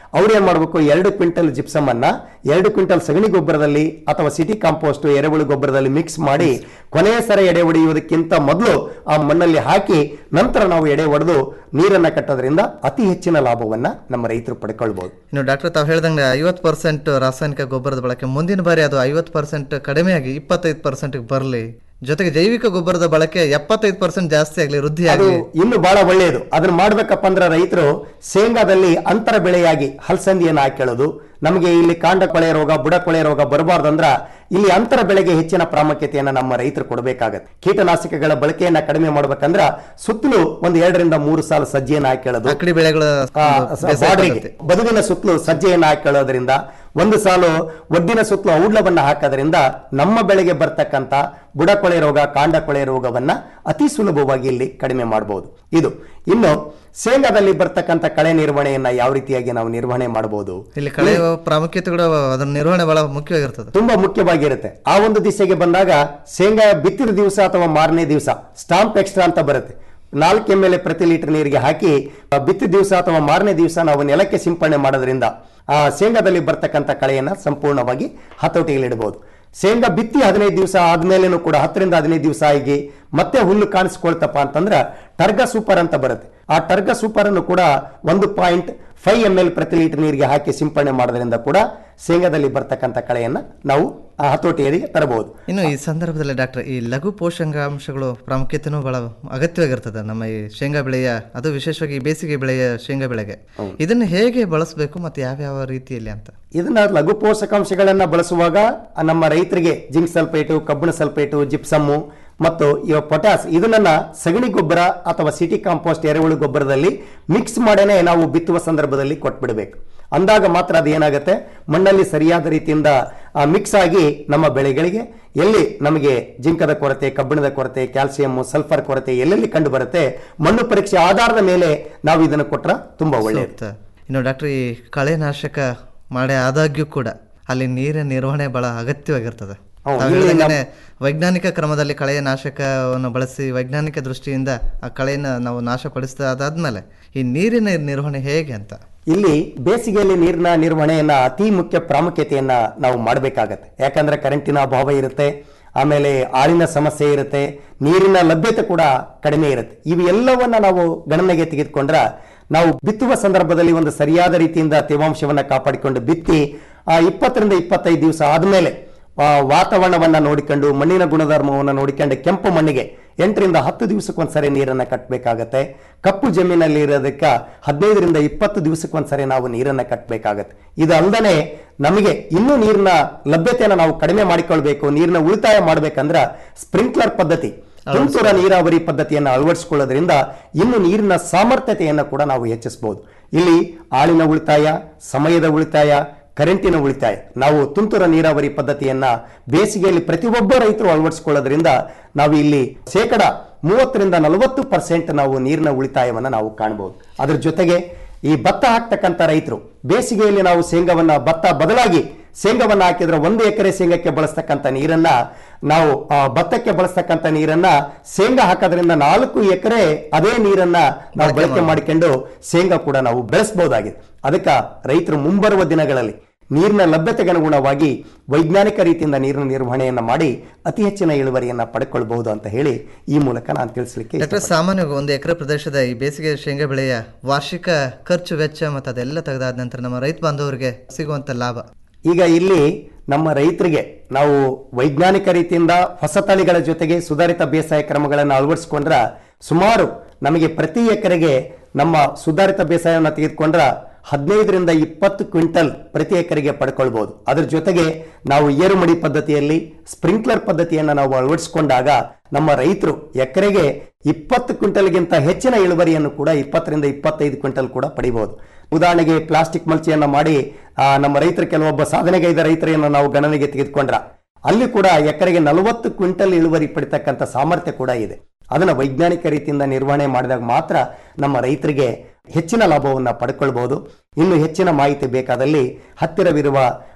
ಅವ್ರು ಏನ್ ಮಾಡಬೇಕು ಎರಡು ಕ್ವಿಂಟಲ್ ಜಿಪ್ಸಮ್ ಅನ್ನ ಎರಡು ಕ್ವಿಂಟಲ್ ಸಗಣಿ ಗೊಬ್ಬರದಲ್ಲಿ ಅಥವಾ ಸಿಟಿ ಕಾಂಪೋಸ್ಟ್ ಎರೆಹುಳು ಗೊಬ್ಬರದಲ್ಲಿ ಮಿಕ್ಸ್ ಮಾಡಿ ಕೊನೆಯ ಸರ ಎಡೆ ಹೊಡೆಯುವುದಕ್ಕಿಂತ ಮೊದಲು ಆ ಮಣ್ಣಲ್ಲಿ ಹಾಕಿ ನಂತರ ನಾವು ಎಡೆ ಹೊಡೆದು ನೀರನ್ನ ಕಟ್ಟೋದ್ರಿಂದ ಅತಿ ಹೆಚ್ಚಿನ ಲಾಭವನ್ನ ನಮ್ಮ ರೈತರು ಪಡ್ಕೊಳ್ಬಹುದು ಇನ್ನು ಡಾಕ್ಟರ್ ತಾವು ಹೇಳ್ದಂಗೆ ಐವತ್ತು ಪರ್ಸೆಂಟ್ ರಾಸಾಯನಿಕ ಗೊಬ್ಬರದ ಬಳಕೆ ಮುಂದಿನ ಬಾರಿ ಅದು ಐವತ್ತು ಪರ್ಸೆಂಟ್ ಕಡಿಮೆಯಾಗಿ ಇಪ್ಪತ್ತೈದು ಪರ್ಸೆಂಟ್ಗೆ ಬರಲಿ ಜೊತೆಗೆ ಜೈವಿಕ ಗೊಬ್ಬರದ ಬಳಕೆ ಎಪ್ಪತ್ತೈದು ಪರ್ಸೆಂಟ್ ಜಾಸ್ತಿ ಆಗಲಿ ವೃದ್ಧಿ ಅದು ಆಗಲಿ ಇನ್ನು ಬಹಳ ಒಳ್ಳೆಯದು ಅದನ್ನ ಮಾಡ್ಬೇಕಪ್ಪ ಅಂದ್ರೆ ರೈತರು ಶೇಂಗಾದಲ್ಲಿ ಅಂತರ ಬೆಳೆಯಾಗಿ ಹಲಸಂದಿಯನ್ನು ಹಾಕೊಳ್ಳೋದು ನಮಗೆ ಇಲ್ಲಿ ಕಾಂಡ ಕೊಳೆ ರೋಗ ಬುಡ ಕೊಳೆ ರೋಗ ಬರಬಾರ್ದಂದ್ರ ಇಲ್ಲಿ ಅಂತರ ಬೆಳೆಗೆ ಹೆಚ್ಚಿನ ಪ್ರಾಮುಖ್ಯತೆಯನ್ನ ನಮ್ಮ ರೈತರು ಕೊಡಬೇಕಾಗತ್ತೆ ಕೀಟನಾಶಕಗಳ ಬಳಕೆಯನ್ನ ಕಡಿಮೆ ಮಾಡ್ಬೇಕಂದ್ರ ಸುತ್ತಲೂ ಒಂದು ಎರಡರಿಂದ ಮೂರು ಸಾಲ ಸಜ್ಜಿಯನ್ನು ಹಾಕೊಳ್ಳೋದು ಅಕ್ಕಡಿ ಬೆಳೆಗಳ ಆ, ಸ- ಬೇಸಾಯ ಬಾರ್ಡ್ರಿಗೆ, ಪದ್ಧತಿ. ಬದುವಿನ ಸುತ್ತಲೂ ಸಜ್ಜೆಯನ್ನು ಹಾಕೊಳ್ಳೋದ್ರಿಂದ ಒಂದು ಸಾಲು ಒಡ್ಡಿನ ಸುತ್ತಲೂ ಔಡ್ಲವನ್ನ ಹಾಕೋದ್ರಿಂದ ನಮ್ಮ ಬೆಳೆಗೆ ಬರ್ತಕ್ಕಂತ ಬುಡಕೊಳೆ ರೋಗ ಕಾಂಡ ಕೊಳೆ ರೋಗವನ್ನ ಅತಿ ಸುಲಭವಾಗಿ ಇಲ್ಲಿ ಕಡಿಮೆ ಮಾಡಬಹುದು ಇದು ಇನ್ನು ಶೇಂಗಾದಲ್ಲಿ ಬರ್ತಕ್ಕಂತ ಕಳೆ ನಿರ್ವಹಣೆಯನ್ನ ಯಾವ ರೀತಿಯಾಗಿ ನಾವು ನಿರ್ವಹಣೆ ಮಾಡಬಹುದು ಇಲ್ಲಿ ಕಳೆಯುವ ಪ್ರಾಮುಖ್ಯತೆ ಕೂಡ ಅದರ ನಿರ್ವಹಣೆ ಬಹಳ ಮುಖ್ಯವಾಗಿರ್ತದೆ ತುಂಬಾ ಮುಖ್ಯವಾಗಿರುತ್ತೆ ಆ ಒಂದು ದಿಸೆಗೆ ಬಂದಾಗ ಶೇಂಗಾ ಬಿತ್ತಿದ ದಿವಸ ಅಥವಾ ಮಾರನೇ ದಿವಸ ಸ್ಟಾಂಪ್ ಎಕ್ಸ್ಟ್ರಾ ಅಂತ ಬರುತ್ತೆ ನಾಲ್ಕು ಎಮ್ ಎಲ್ ಪ್ರತಿ ಲೀಟರ್ ನೀರಿಗೆ ಹಾಕಿ ಆ, ಬಿತ್ತಿದ ದಿವಸ ಅಥವಾ ಮಾರನೇ ದಿವಸ ನಾವು ನೆಲಕ್ಕೆ ಸಿಂಪಡಣೆ ಮಾಡೋದ್ರಿಂದ ಆ ಶೇಂಗಾದಲ್ಲಿ ಬರ್ತಕ್ಕಂಥ ಕಳೆಯನ್ನ ಸಂಪೂರ್ಣವಾಗಿ ಹತೋಟಿಯಲ್ಲಿಡಬಹುದು ಶೇಂಗಾ ಬಿತ್ತಿ ಹದಿನೈದು ದಿವಸ ಆದ್ಮೇಲೆನೂ ಕೂಡ ಹತ್ತರಿಂದ ಹದಿನೈದು ದಿವಸ ಆಗಿ ಮತ್ತೆ ಹುಲ್ಲು ಕಾಣಿಸ್ಕೊಳ್ತಪ್ಪ ಅಂತಂದ್ರ ಟರ್ಗ ಸೂಪರ್ ಅಂತ ಬರುತ್ತೆ ಆ ಟರ್ಗ ಸೂಪರ್ ಅನ್ನು ಕೂಡ ಒಂದು ಪಾಯಿಂಟ್ ಫೈವ್ ಎಮ್ ಎಲ್ ಪ್ರತಿ ಲೀಟರ್ ನೀರಿಗೆ ಹಾಕಿ ಸಿಂಪಡಣೆ ಮಾಡೋದ್ರಿಂದ ಕೂಡ ಶೇಂಗಾದಲ್ಲಿ ಬರ್ತಕ್ಕಂಥ ಕಳೆಯನ್ನ ನಾವು ಆ ಹತೋಟಿಯಲ್ಲಿ ತರಬಹುದು ಇನ್ನು ಈ ಸಂದರ್ಭದಲ್ಲಿ ಡಾಕ್ಟರ್ ಈ ಲಘು ಪೋಷಕಾಂಶಗಳು ಪ್ರಾಮುಖ್ಯತೆನೂ ಬಹಳ ಅಗತ್ಯವಾಗಿರ್ತದೆ ನಮ್ಮ ಈ ಶೇಂಗಾ ಬೆಳೆಯ ಅದು ವಿಶೇಷವಾಗಿ ಈ ಬೇಸಿಗೆ ಬೆಳೆಯ ಶೇಂಗಾ ಬೆಳೆಗೆ ಇದನ್ನು ಹೇಗೆ ಬಳಸಬೇಕು ಮತ್ತೆ ಯಾವ್ಯಾವ ರೀತಿಯಲ್ಲಿ ಅಂತ ಇದನ್ನ ಲಘು ಪೋಷಕಾಂಶಗಳನ್ನ ಬಳಸುವಾಗ ಆ ನಮ್ಮ ರೈತರಿಗೆ ಜಿಂಕ್ ಸಲ್ಫೇಟು ಕಬ್ಬಿಣ ಸಲ್ಫೇಟು ಜಿಪ್ಸಮ್ಮು ಮತ್ತು ಇವ ಪೊಟ್ಯಾಸ್ ಇದನ್ನ ಸಗಣಿ ಗೊಬ್ಬರ ಅಥವಾ ಸಿಟಿ ಕಾಂಪೋಸ್ಟ್ ಎರೆಹುಳು ಗೊಬ್ಬರದಲ್ಲಿ ಮಿಕ್ಸ್ ಮಾಡೇನೆ ನಾವು ಬಿತ್ತುವ ಸಂದರ್ಭದಲ್ಲಿ ಕೊಟ್ಬಿಡ್ಬೇಕು ಅಂದಾಗ ಮಾತ್ರ ಅದು ಏನಾಗುತ್ತೆ ಮಣ್ಣಲ್ಲಿ ಸರಿಯಾದ ರೀತಿಯಿಂದ ಮಿಕ್ಸ್ ಆಗಿ ನಮ್ಮ ಬೆಳೆಗಳಿಗೆ ಎಲ್ಲಿ ನಮಗೆ ಜಿಂಕದ ಕೊರತೆ ಕಬ್ಬಿಣದ ಕೊರತೆ ಕ್ಯಾಲ್ಸಿಯಂ ಸಲ್ಫರ್ ಕೊರತೆ ಎಲ್ಲೆಲ್ಲಿ ಕಂಡು ಬರುತ್ತೆ ಮಣ್ಣು ಪರೀಕ್ಷೆ ಆಧಾರದ ಮೇಲೆ ನಾವು ಇದನ್ನು ಕೊಟ್ರ ತುಂಬಾ ಒಳ್ಳೆಯದು ಸೂಕ್ತ. ಇನ್ನು ಡಾಕ್ಟರ್ ಈ ಕಳೆನಾಶಕ ಮಾಡೇ ಆದಾಗ್ಯೂ ಕೂಡ ಅಲ್ಲಿ ನೀರಿನ ನಿರ್ವಹಣೆ ಬಹಳ ಅಗತ್ಯವಾಗಿರ್ತದೆ ಹೌದು, ತಾವು ಇಲ್ಲಿ ಹೇಳ್ದಂಗೆನೆ ವೈಜ್ಞಾನಿಕ ಕ್ರಮದಲ್ಲಿ ಕಳೆಯ ನಾಶಕವನ್ನು ಬಳಸಿ ವೈಜ್ಞಾನಿಕ ದೃಷ್ಟಿಯಿಂದ ಆ ಕಳೆಯನ್ನ ನಾವು ನಾಶಪಡಿಸಿದ ಅದಾದ್ಮೇಲೆ ಈ ನೀರಿನ ನಿರ್ವಹಣೆ ಹೇಗೆ ಅಂತ ಇಲ್ಲಿ ಬೇಸಿಗೆಯಲ್ಲಿ ನೀರಿನ ನಿರ್ವಹಣೆಯನ್ನ ಅತಿ ಮುಖ್ಯ ಪ್ರಾಮುಖ್ಯತೆಯನ್ನ ನಾವು ಮಾಡಬೇಕಾಗತ್ತೆ ಯಾಕಂದ್ರೆ ಕರೆಂಟಿನ ಅಭಾವ ಇರುತ್ತೆ ಆಮೇಲೆ ಆಳಿನ ಸಮಸ್ಯೆ ಇರುತ್ತೆ ನೀರಿನ ಲಭ್ಯತೆ ಕೂಡ ಕಡಿಮೆ ಇರುತ್ತೆ ಇವು ಎಲ್ಲವನ್ನ ನಾವು ಗಣನೆಗೆ ತೆಗೆದುಕೊಂಡ್ರ ನಾವು ಬಿತ್ತುವ ಸಂದರ್ಭದಲ್ಲಿ ಒಂದು ಸರಿಯಾದ ರೀತಿಯಿಂದ ತೇವಾಂಶವನ್ನ ಕಾಪಾಡಿಕೊಂಡು ಬಿತ್ತಿ ಆ ಇಪ್ಪತ್ತರಿಂದ ಇಪ್ಪತ್ತೈದು ದಿವಸ ಆದ್ಮೇಲೆ ಆ, ವಾತಾವರಣವನ್ನ ನೋಡಿಕೊಂಡು ಮಣ್ಣಿನ ಗುಣಧರ್ಮವನ್ನು ನೋಡಿಕೊಂಡು ಕೆಂಪು ಮಣ್ಣಿಗೆ ಎಂಟರಿಂದ ಹತ್ತು ದಿವಸಕ್ಕೊಂದ್ಸರಿ ನೀರನ್ನ ಕಟ್ಟಬೇಕಾಗತ್ತೆ ಕಪ್ಪು ಜಮೀನಲ್ಲಿ ಇರೋದಕ್ಕೆ ಹದಿನೈದರಿಂದ ಇಪ್ಪತ್ತು ದಿವಸಕ್ಕೊಂದ್ಸರಿ ನಾವು ನೀರನ್ನ ಕಟ್ಟಬೇಕಾಗತ್ತೆ ಇದು ಅಲ್ಲದೆ ನಮಗೆ ಇನ್ನೂ ನೀರಿನ ಲಭ್ಯತೆಯನ್ನು ನಾವು ಕಡಿಮೆ ಮಾಡಿಕೊಳ್ಬೇಕು ನೀರಿನ ಉಳಿತಾಯ ಮಾಡ್ಬೇಕಂದ್ರ ಸ್ಪ್ರಿಂಕ್ಲರ್ ಪದ್ಧತಿ ತುಂತುರ ನೀರಾವರಿ ಪದ್ಧತಿಯನ್ನು ಅಳವಡಿಸಿಕೊಳ್ಳೋದ್ರಿಂದ ಇನ್ನು ನೀರಿನ ಸಾಮರ್ಥ್ಯತೆಯನ್ನು ಕೂಡ ನಾವು ಹೆಚ್ಚಿಸಬಹುದು ಇಲ್ಲಿ ಆಳಿನ ಉಳಿತಾಯ ಸಮಯದ ಉಳಿತಾಯ ಕರೆಂಟಿನ ಉಳಿತಾಯ ನಾವು ತುಂತುರ ನೀರಾವರಿ ಪದ್ಧತಿಯನ್ನ ಬೇಸಿಗೆಯಲ್ಲಿ ಪ್ರತಿಯೊಬ್ಬ ರೈತರು ಅಳವಡಿಸಿಕೊಳ್ಳೋದ್ರಿಂದ ನಾವು ಇಲ್ಲಿ ಶೇಕಡ ಮೂವತ್ತರಿಂದ ನಲವತ್ತು ಪರ್ಸೆಂಟ್ ನಾವು ನೀರಿನ ಉಳಿತಾಯವನ್ನ ನಾವು ಕಾಣಬಹುದು ಅದ್ರ ಜೊತೆಗೆ ಈ ಭತ್ತ ಹಾಕ್ತಕ್ಕಂಥ ರೈತರು ಬೇಸಿಗೆಯಲ್ಲಿ ನಾವು ಶೇಂಗಾವನ್ನ ಭತ್ತ ಬದಲಾಗಿ ಶೇಂಗಾವನ್ನ ಹಾಕಿದ್ರೆ ಒಂದು ಎಕರೆ ಶೇಂಗಕ್ಕೆ ಬಳಸ್ತಕ್ಕಂಥ ನೀರನ್ನ ನಾವು ಆ, ಭತ್ತಕ್ಕೆ ಬಳಸ್ತಕ್ಕಂಥ ನೀರನ್ನ ಶೇಂಗಾ ಹಾಕೋದ್ರಿಂದ ನಾಲ್ಕು ಎಕರೆ ಅದೇ ನೀರನ್ನ ನಾವು ಬಳಕೆ ಮಾಡಿಕೊಂಡು ಶೇಂಗಾ ಕೂಡ ನಾವು ಬೆಳೆಸಬಹುದಾಗಿದೆ ಅದಕ್ಕೆ ರೈತರು ಮುಂಬರುವ ದಿನಗಳಲ್ಲಿ ನೀರಿನ ಲಭ್ಯತೆಗೆ ಅನುಗುಣವಾಗಿ ವೈಜ್ಞಾನಿಕ ರೀತಿಯಿಂದ ನೀರಿನ ನಿರ್ವಹಣೆಯನ್ನ ಮಾಡಿ ಅತಿ ಹೆಚ್ಚಿನ ಇಳುವರಿಯನ್ನ ಪಡ್ಕೊಳ್ಬಹುದು ಅಂತ ಹೇಳಿ ಈ ಮೂಲಕ ನಾನು ತಿಳಿಸ್ಲಿಕ್ಕೆ ಡಾಕ್ಟರ್ ಸಾಮಾನ್ಯವಾಗಿ ಒಂದು ಎಕರೆ ಪ್ರದೇಶದ ಈ ಬೇಸಿಗೆ ಶೇಂಗಾ ಬೆಳೆಯ ವಾರ್ಷಿಕ ಖರ್ಚು ವೆಚ್ಚ ಮತ್ತು ಅದೆಲ್ಲ ತೆಗೆದಾದ ನಂತರ ನಮ್ಮ ರೈತ ಬಾಂಧವರಿಗೆ ಸಿಗುವಂತ ಲಾಭ ಈಗ ಇಲ್ಲಿ ನಮ್ಮ ರೈತರಿಗೆ ನಾವು ವೈಜ್ಞಾನಿಕ ರೀತಿಯಿಂದ ಹೊಸ ತಳಿಗಳ ಜೊತೆಗೆ ಸುಧಾರಿತ ಬೇಸಾಯ ಕ್ರಮಗಳನ್ನು ಅಳವಡಿಸಿಕೊಂಡ್ರ ಸುಮಾರು ನಮಗೆ ಪ್ರತಿ ಎಕರೆಗೆ ನಮ್ಮ ಸುಧಾರಿತ ಬೇಸಾಯವನ್ನು ತೆಗೆದುಕೊಂಡ್ರ ಹದಿನೈದರಿಂದ ಇಪ್ಪತ್ತು ಕ್ವಿಂಟಲ್ ಪ್ರತಿ ಎಕರೆಗೆ ಪಡ್ಕೊಳ್ಬಹುದು ಅದ್ರ ಜೊತೆಗೆ ನಾವು ಏರುಮಡಿ ಪದ್ಧತಿಯಲ್ಲಿ ಸ್ಪ್ರಿಂಕ್ಲರ್ ಪದ್ಧತಿಯನ್ನು ನಾವು ಅಳವಡಿಸಿಕೊಂಡಾಗ ನಮ್ಮ ರೈತರು ಎಕರೆಗೆ ಇಪ್ಪತ್ತು ಕ್ವಿಂಟಲ್ಗಿಂತ ಹೆಚ್ಚಿನ ಇಳುವರಿಯನ್ನು ಕೂಡ ಇಪ್ಪತ್ತರಿಂದ ಇಪ್ಪತ್ತೈದು ಕ್ವಿಂಟಲ್ ಕೂಡ ಪಡಿಬಹುದು ಉದಾಹರಣೆಗೆ ಪ್ಲಾಸ್ಟಿಕ್ ಮಲ್ಚಿಯನ್ನ ಮಾಡಿ ಆ, ನಮ್ಮ ರೈತರು ಕೆಲವೊಬ್ಬ ಸಾಧನೆಗೈದ ರೈತರನ್ನು ನಾವು ಗಣನೆಗೆ ತೆಗೆದುಕೊಂಡ್ರ ಅಲ್ಲಿ ಕೂಡ ಎಕರೆಗೆ ನಲವತ್ತು ಕ್ವಿಂಟಲ್ ಇಳುವರಿ ಪಡಿತಕ್ಕಂಥ ಸಾಮರ್ಥ್ಯ ಕೂಡ ಇದೆ ಅದನ್ನ ವೈಜ್ಞಾನಿಕ ರೀತಿಯಿಂದ ನಿರ್ವಹಣೆ ಮಾಡಿದಾಗ ಮಾತ್ರ ನಮ್ಮ ರೈತರಿಗೆ ಹೆಚ್ಚಿನ ಲಾಭವನ್ನು ಪಡ್ಕೊಳ್ಬಹುದು ಇನ್ನು ಹೆಚ್ಚಿನ ಮಾಹಿತಿ ಬೇಕಾದಲ್ಲಿ ಹತ್ತಿರವಿರುವ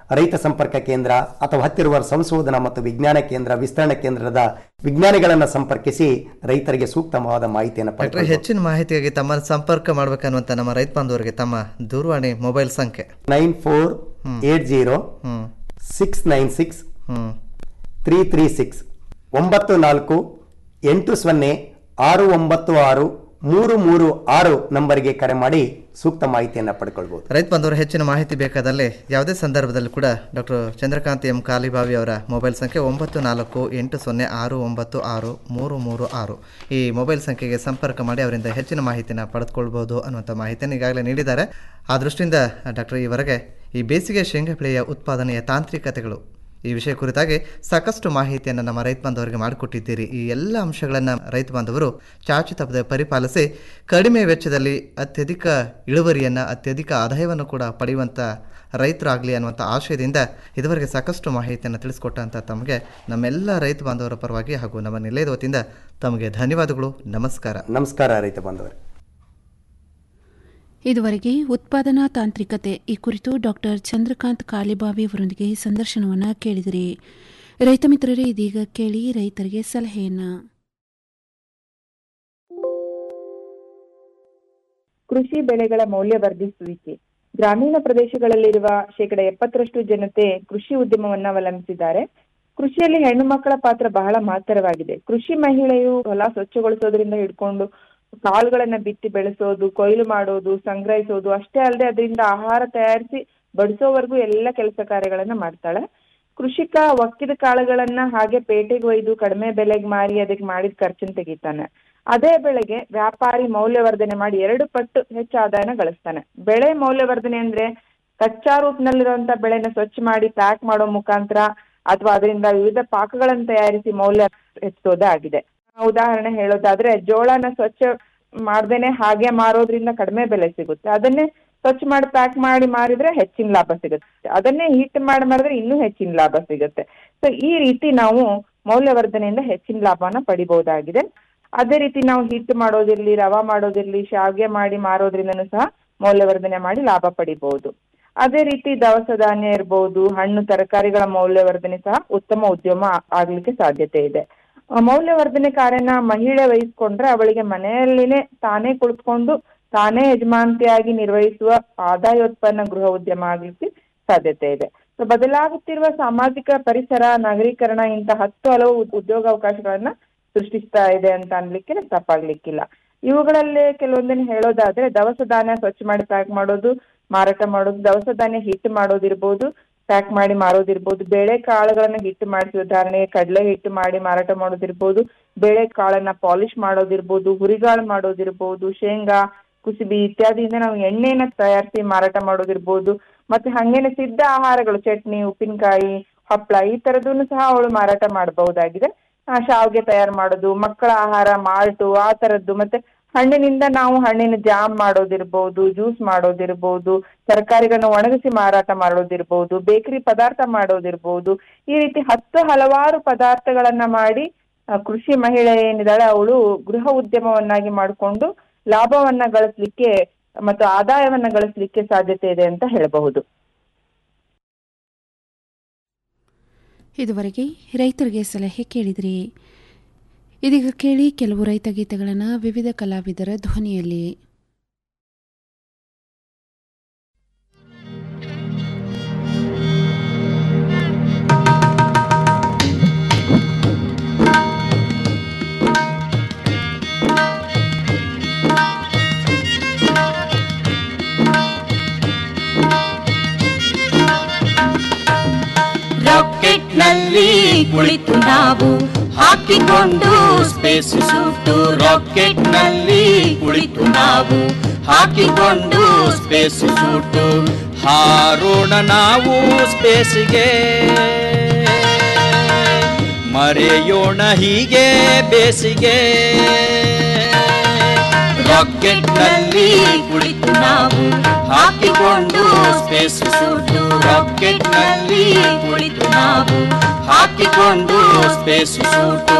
ರೈತ ಸಂಪರ್ಕ ಕೇಂದ್ರ ಅಥವಾ ಹತ್ತಿರುವ ಸಂಶೋಧನಾ ಮತ್ತು ವಿಜ್ಞಾನ ಕೇಂದ್ರ ವಿಸ್ತರಣಾ ಕೇಂದ್ರದ ವಿಜ್ಞಾನಿಗಳನ್ನ ಸಂಪರ್ಕಿಸಿ ರೈತರಿಗೆ ಸೂಕ್ತವಾದ ಮಾಹಿತಿಯನ್ನು ಡಾಕ್ಟರ್ ಪಡೆದುಕೊಳ್ಳಬಹುದು ಹೆಚ್ಚಿನ ಮಾಹಿತಿಗಾಗಿ ತಮ್ಮನ್ನು ಸಂಪರ್ಕ ಮಾಡ್ಬೇಕನ್ನುವಂತ ನಮ್ಮ ರೈತ ಬಾಂಧವರಿಗೆ ತಮ್ಮ ದೂರವಾಣಿ ಮೊಬೈಲ್ ಸಂಖ್ಯೆ nine four eight zero hmm six nine six hmm three three six ಒಂಬತ್ತು ನಾಲ್ಕು ಎಂಟು ಸೊನ್ನೆ ಆರು ಒಂಬತ್ತು ಆರು ಮೂರು ಮೂರು ಆರು ನಂಬರ್ಗೆ ಕರೆ ಮಾಡಿ ಸೂಕ್ತ ಮಾಹಿತಿಯನ್ನು ಪಡ್ಕೊಳ್ಬಹುದು ರೈತ ಬಂದವರು ಹೆಚ್ಚಿನ ಮಾಹಿತಿ ಬೇಕಾದಲ್ಲಿ ಯಾವುದೇ ಸಂದರ್ಭದಲ್ಲಿ ಕೂಡ ಡಾಕ್ಟರ್ ಚಂದ್ರಕಾಂತ್ ಎಂ ಕಾಲಿಬಾವಿ ಅವರ ಮೊಬೈಲ್ ಸಂಖ್ಯೆ ಒಂಬತ್ತು ನಾಲ್ಕು ಎಂಟು ಸೊನ್ನೆ ಆರು ಒಂಬತ್ತು ಆರು ಮೂರು ಮೂರು ಆರು ಈ ಮೊಬೈಲ್ ಸಂಖ್ಯೆಗೆ ಸಂಪರ್ಕ ಮಾಡಿ ಅವರಿಂದ ಹೆಚ್ಚಿನ ಮಾಹಿತಿನ ಪಡೆದುಕೊಳ್ಬಹುದು ಅನ್ನುವಂಥ ಮಾಹಿತಿಯನ್ನು ಈಗಾಗಲೇ ನೀಡಿದ್ದಾರೆ ಆ ದೃಷ್ಟಿಯಿಂದ ಡಾಕ್ಟರ್ ಈವರೆಗೆ ಈ ಬೇಸಿಗೆ ಶೇಂಗಾ ಬೆಳೆಯ ಉತ್ಪಾದನೆಯ ತಾಂತ್ರಿಕತೆಗಳು ಈ ವಿಷಯ ಕುರಿತಾಗಿ ಸಾಕಷ್ಟು ಮಾಹಿತಿಯನ್ನು ನಮ್ಮ ರೈತ ಬಾಂಧವರಿಗೆ ಮಾಡಿಕೊಟ್ಟಿದ್ದೀರಿ ಈ ಎಲ್ಲ ಅಂಶಗಳನ್ನು ರೈತ ಬಾಂಧವರು ಚಾಚು ತಪ್ಪದೆ ಪರಿಪಾಲಿಸಿ ಕಡಿಮೆ ವೆಚ್ಚದಲ್ಲಿ ಅತ್ಯಧಿಕ ಇಳುವರಿಯನ್ನು ಅತ್ಯಧಿಕ ಆದಾಯವನ್ನು ಕೂಡ ಪಡೆಯುವಂಥ ರೈತರಾಗಲಿ ಅನ್ನುವಂಥ ಆಶಯದಿಂದ ಇದುವರೆಗೆ ಸಾಕಷ್ಟು ಮಾಹಿತಿಯನ್ನು ತಿಳಿಸ್ಕೊಟ್ಟಂಥ ತಮಗೆ ನಮ್ಮೆಲ್ಲ ರೈತ ಬಾಂಧವರ ಪರವಾಗಿ ಹಾಗೂ ನಮ್ಮ ನಿಲಯದ ವತಿಯಿಂದ ತಮಗೆ ಧನ್ಯವಾದಗಳು ನಮಸ್ಕಾರ ನಮಸ್ಕಾರ ರೈತ ಬಾಂಧವರೇ ಇದುವರೆಗೆ ಉತ್ಪಾದನಾ ತಾಂತ್ರಿಕತೆ ಈ ಕುರಿತು ಡಾಕ್ಟರ್ ಚಂದ್ರಕಾಂತ್ ಕಾಲಿಬಾವಿ ಅವರೊಂದಿಗೆ ಸಂದರ್ಶನವನ್ನು ಕೇಳಿದಿರಿ ರೈತ ಮಿತ್ರರೇ ಇದೀಗ ಕೇಳಿ ರೈತರಿಗೆ ಸಲಹೆಯನ್ನ ಕೃಷಿ ಬೆಳೆಗಳ ಮೌಲ್ಯವರ್ಧಿಸುವಿಕೆ ಗ್ರಾಮೀಣ ಪ್ರದೇಶಗಳಲ್ಲಿರುವ ಶೇಕಡ ಎಪ್ಪತ್ತರಷ್ಟು ಜನತೆ ಕೃಷಿ ಉದ್ಯಮವನ್ನ ಅವಲಂಬಿಸಿದ್ದಾರೆ ಕೃಷಿಯಲ್ಲಿ ಹೆಣ್ಣು ಮಕ್ಕಳ ಪಾತ್ರ ಬಹಳ ಮಹತ್ತರವಾಗಿದೆ ಕೃಷಿ ಮಹಿಳೆಯು ಹೊಲ ಸ್ವಚ್ಛಗೊಳಿಸೋದ್ರಿಂದ ಹಿಡ್ಕೊಂಡು ಕಾಳುಗಳನ್ನ ಬಿತ್ತಿ ಬೆಳೆಸೋದು ಕೊಯ್ಲು ಮಾಡೋದು ಸಂಗ್ರಹಿಸೋದು ಅಷ್ಟೇ ಅಲ್ಲದೆ ಅದರಿಂದ ಆಹಾರ ತಯಾರಿಸಿ ಬಡಿಸೋವರೆಗೂ ಎಲ್ಲ ಕೆಲಸ ಕಾರ್ಯಗಳನ್ನ ಮಾಡ್ತಾಳೆ ಕೃಷಿಕ ಒಕ್ಕಿದ ಕಾಳುಗಳನ್ನ ಹಾಗೆ ಪೇಟೆಗೆ ಒಯ್ದು ಕಡಿಮೆ ಬೆಲೆಗೆ ಮಾರಿ ಅದಕ್ಕೆ ಮಾಡಿದ ಖರ್ಚನ್ನ ತೆಗಿತಾನೆ ಅದೇ ಬೆಳೆಗೆ ವ್ಯಾಪಾರಿ ಮೌಲ್ಯವರ್ಧನೆ ಮಾಡಿ ಎರಡು ಪಟ್ಟು ಹೆಚ್ಚು ಆದಾಯನ ಗಳಿಸ್ತಾನೆ ಬೆಳೆ ಮೌಲ್ಯವರ್ಧನೆ ಅಂದ್ರೆ ಕಚ್ಚಾ ರೂಪದಲ್ಲಿರುವಂತ ಬೆಳೆನ ಸ್ವಚ್ಛ ಮಾಡಿ ಪ್ಯಾಕ್ ಮಾಡೋ ಮುಖಾಂತರ ಅಥವಾ ಅದರಿಂದ ವಿವಿಧ ಪಾಕಗಳನ್ನು ತಯಾರಿಸಿ ಮೌಲ್ಯ ಹೆಚ್ಚಿಸೋದೇ ಆಗಿದೆ ಉದಾಹರಣೆ ಹೇಳೋದಾದ್ರೆ ಜೋಳನ ಸ್ವಚ್ಛ ಮಾಡ್ದೇನೆ ಹಾಗೆ ಮಾರೋದ್ರಿಂದ ಕಡಿಮೆ ಬೆಲೆ ಸಿಗುತ್ತೆ ಅದನ್ನೇ ಸ್ವಚ್ಛ ಮಾಡಿ ಪ್ಯಾಕ್ ಮಾಡಿ ಮಾರಿದ್ರೆ ಹೆಚ್ಚಿನ ಲಾಭ ಸಿಗುತ್ತೆ ಅದನ್ನೇ ಹಿಟ್ ಮಾಡಿ ಮಾರಿದ್ರೆ ಇನ್ನೂ ಹೆಚ್ಚಿನ ಲಾಭ ಸಿಗುತ್ತೆ ಸೊ ಈ ರೀತಿ ನಾವು ಮೌಲ್ಯವರ್ಧನೆಯಿಂದ ಹೆಚ್ಚಿನ ಲಾಭನ ಪಡಿಬಹುದಾಗಿದೆ ಅದೇ ರೀತಿ ನಾವು ಹಿಟ್ ಮಾಡೋದಿರ್ಲಿ ರವಾ ಮಾಡೋದಿರ್ಲಿ ಶಾವ್ಗೆ ಮಾಡಿ ಮಾರೋದ್ರಿಂದನೂ ಸಹ ಮೌಲ್ಯವರ್ಧನೆ ಮಾಡಿ ಲಾಭ ಪಡಿಬಹುದು ಅದೇ ರೀತಿ ದವಸ ಧಾನ್ಯ ಇರಬಹುದು ಹಣ್ಣು ತರಕಾರಿಗಳ ಮೌಲ್ಯವರ್ಧನೆ ಸಹ ಉತ್ತಮ ಉದ್ಯಮ ಆಗ್ಲಿಕ್ಕೆ ಸಾಧ್ಯತೆ ಇದೆ ಆ, ಮೌಲ್ಯವರ್ಧನೆ ಕಾರ್ಯನ ಮಹಿಳೆ ವಹಿಸ್ಕೊಂಡ್ರೆ ಅವಳಿಗೆ ಮನೆಯಲ್ಲಿನೇ ತಾನೇ ಕುಳಿತುಕೊಂಡು ತಾನೇ ಯಜಮಾನತಿಯಾಗಿ ನಿರ್ವಹಿಸುವ ಆದಾಯೋತ್ಪನ್ನ ಗೃಹ ಉದ್ಯಮ ಆಗ್ಲಿಕ್ಕೆ ಸಾಧ್ಯತೆ ಇದೆ ಸೊ ಬದಲಾಗುತ್ತಿರುವ ಸಾಮಾಜಿಕ ಪರಿಸರ ನಗರೀಕರಣ ಇಂಥ ಹತ್ತು ಹಲವು ಉದ್ಯೋಗಾವಕಾಶಗಳನ್ನ ಸೃಷ್ಟಿಸ್ತಾ ಇದೆ ಅಂತ ಅನ್ಲಿಕ್ಕೆ ತಪ್ಪಾಗ್ಲಿಕ್ಕಿಲ್ಲ ಇವುಗಳಲ್ಲಿ ಕೆಲವೊಂದನ್ನು ಹೇಳೋದಾದ್ರೆ ದವಸ ಧಾನ್ಯ ಸ್ವಚ್ಛ ಮಾಡಿ ಪ್ಯಾಕ್ ಮಾಡೋದು ಮಾರಾಟ ಮಾಡೋದು ದವಸ ಧಾನ್ಯ ಹಿಟ್ಟು ಮಾಡೋದಿರ್ಬೋದು ಪ್ಯಾಕ್ ಮಾಡಿ ಮಾರೋದಿರ್ಬೋದು ಬೇಳೆ ಕಾಳುಗಳನ್ನ ಹಿಟ್ಟು ಮಾಡಿಸಿ ಉದಾಹರಣೆಗೆ ಕಡಲೆ ಹಿಟ್ಟು ಮಾಡಿ ಮಾರಾಟ ಮಾಡೋದಿರ್ಬೋದು ಬೇಳೆ ಕಾಳನ್ನ ಪಾಲಿಶ್ ಮಾಡೋದಿರ್ಬೋದು ಹುರಿಗಾಳು ಮಾಡೋದಿರ್ಬೋದು ಶೇಂಗಾ ಕುಸುಬಿ ಇತ್ಯಾದಿಯಿಂದ ನಾವು ಎಣ್ಣೆನ ತಯಾರಿಸಿ ಮಾರಾಟ ಮಾಡೋದಿರ್ಬೋದು ಮತ್ತೆ ಹಂಗೇನೆ ಸಿದ್ಧ ಆಹಾರಗಳು ಚಟ್ನಿ ಉಪ್ಪಿನಕಾಯಿ ಹಪ್ಪಳ ಈ ತರದನ್ನು ಸಹ ಅವಳು ಮಾರಾಟ ಮಾಡಬಹುದಾಗಿದೆ ಆ, ಶಾವ್ಗೆ ತಯಾರು ಮಾಡೋದು ಮಕ್ಕಳ ಆಹಾರ ಮಾಲ್ಟು ಆ ತರದ್ದು ಮತ್ತೆ ಹಣ್ಣಿನಿಂದ ನಾವು ಹಣ್ಣಿನ ಜಾಮ್ ಮಾಡೋದಿರ್ಬೋದು ಜ್ಯೂಸ್ ಮಾಡೋದಿರ್ಬೋದು ತರಕಾರಿಗಳನ್ನ ಒಣಗಿಸಿ ಮಾರಾಟ ಮಾಡೋದಿರ್ಬೋದು ಬೇಕರಿ ಪದಾರ್ಥ ಮಾಡೋದಿರ್ಬೋದು ಈ ರೀತಿ ಹತ್ತು ಹಲವಾರು ಪದಾರ್ಥಗಳನ್ನ ಮಾಡಿ ಆ, ಕೃಷಿ ಮಹಿಳೆ ಏನಿದ್ದಾಳೆ ಅವಳು ಗೃಹ ಉದ್ಯಮವನ್ನಾಗಿ ಮಾಡಿಕೊಂಡು ಲಾಭವನ್ನ ಗಳಿಸ್ಲಿಕ್ಕೆ ಮತ್ತು ಆದಾಯವನ್ನ ಗಳಿಸ್ಲಿಕ್ಕೆ ಸಾಧ್ಯತೆ ಇದೆ ಅಂತ ಹೇಳಬಹುದು ಇದುವರೆಗೆ ರೈತರಿಗೆ ಸಲಹೆ ಕೇಳಿದ್ರಿ ಇದೀಗ ಕೇಳಿ ಕೆಲವು ರೈತ ಗೀತೆಗಳನ್ನು ವಿವಿಧ ಕಲಾವಿದರ ಧ್ವನಿಯಲ್ಲಿ ರಾಕೆಟ್ನಲ್ಲಿ ಕುಳಿತು ನಾವು ಹಾಕಿಕೊಂಡು ಸ್ಪೇಸ್ ಸೂಟು ರಾಕೆಟ್ನಲ್ಲಿ ಕುಳಿತು ನಾವು ಹಾಕಿಕೊಂಡು ಸ್ಪೇಸ್ ಸೂಟು ಹಾರೋಣ ನಾವು ಸ್ಪೇಸ್ಗೆ ಮರೆಯೋಣ ಹೀಗೆ ಬೇಸಿಗೆ ರಾಕೆಟ್ನಲ್ಲಿ ಕುಳಿತು ನಾವು ಹಾಕಿಕೊಂಡು ಸ್ಪೇಸ್ ಸೂಟು ರಾಕೆಟ್ನಲ್ಲಿ ಕುಳಿತು ನಾವು ಹಾಕಿಕೊಂಡು ಸ್ಪೇಸ್ ಸೂಟು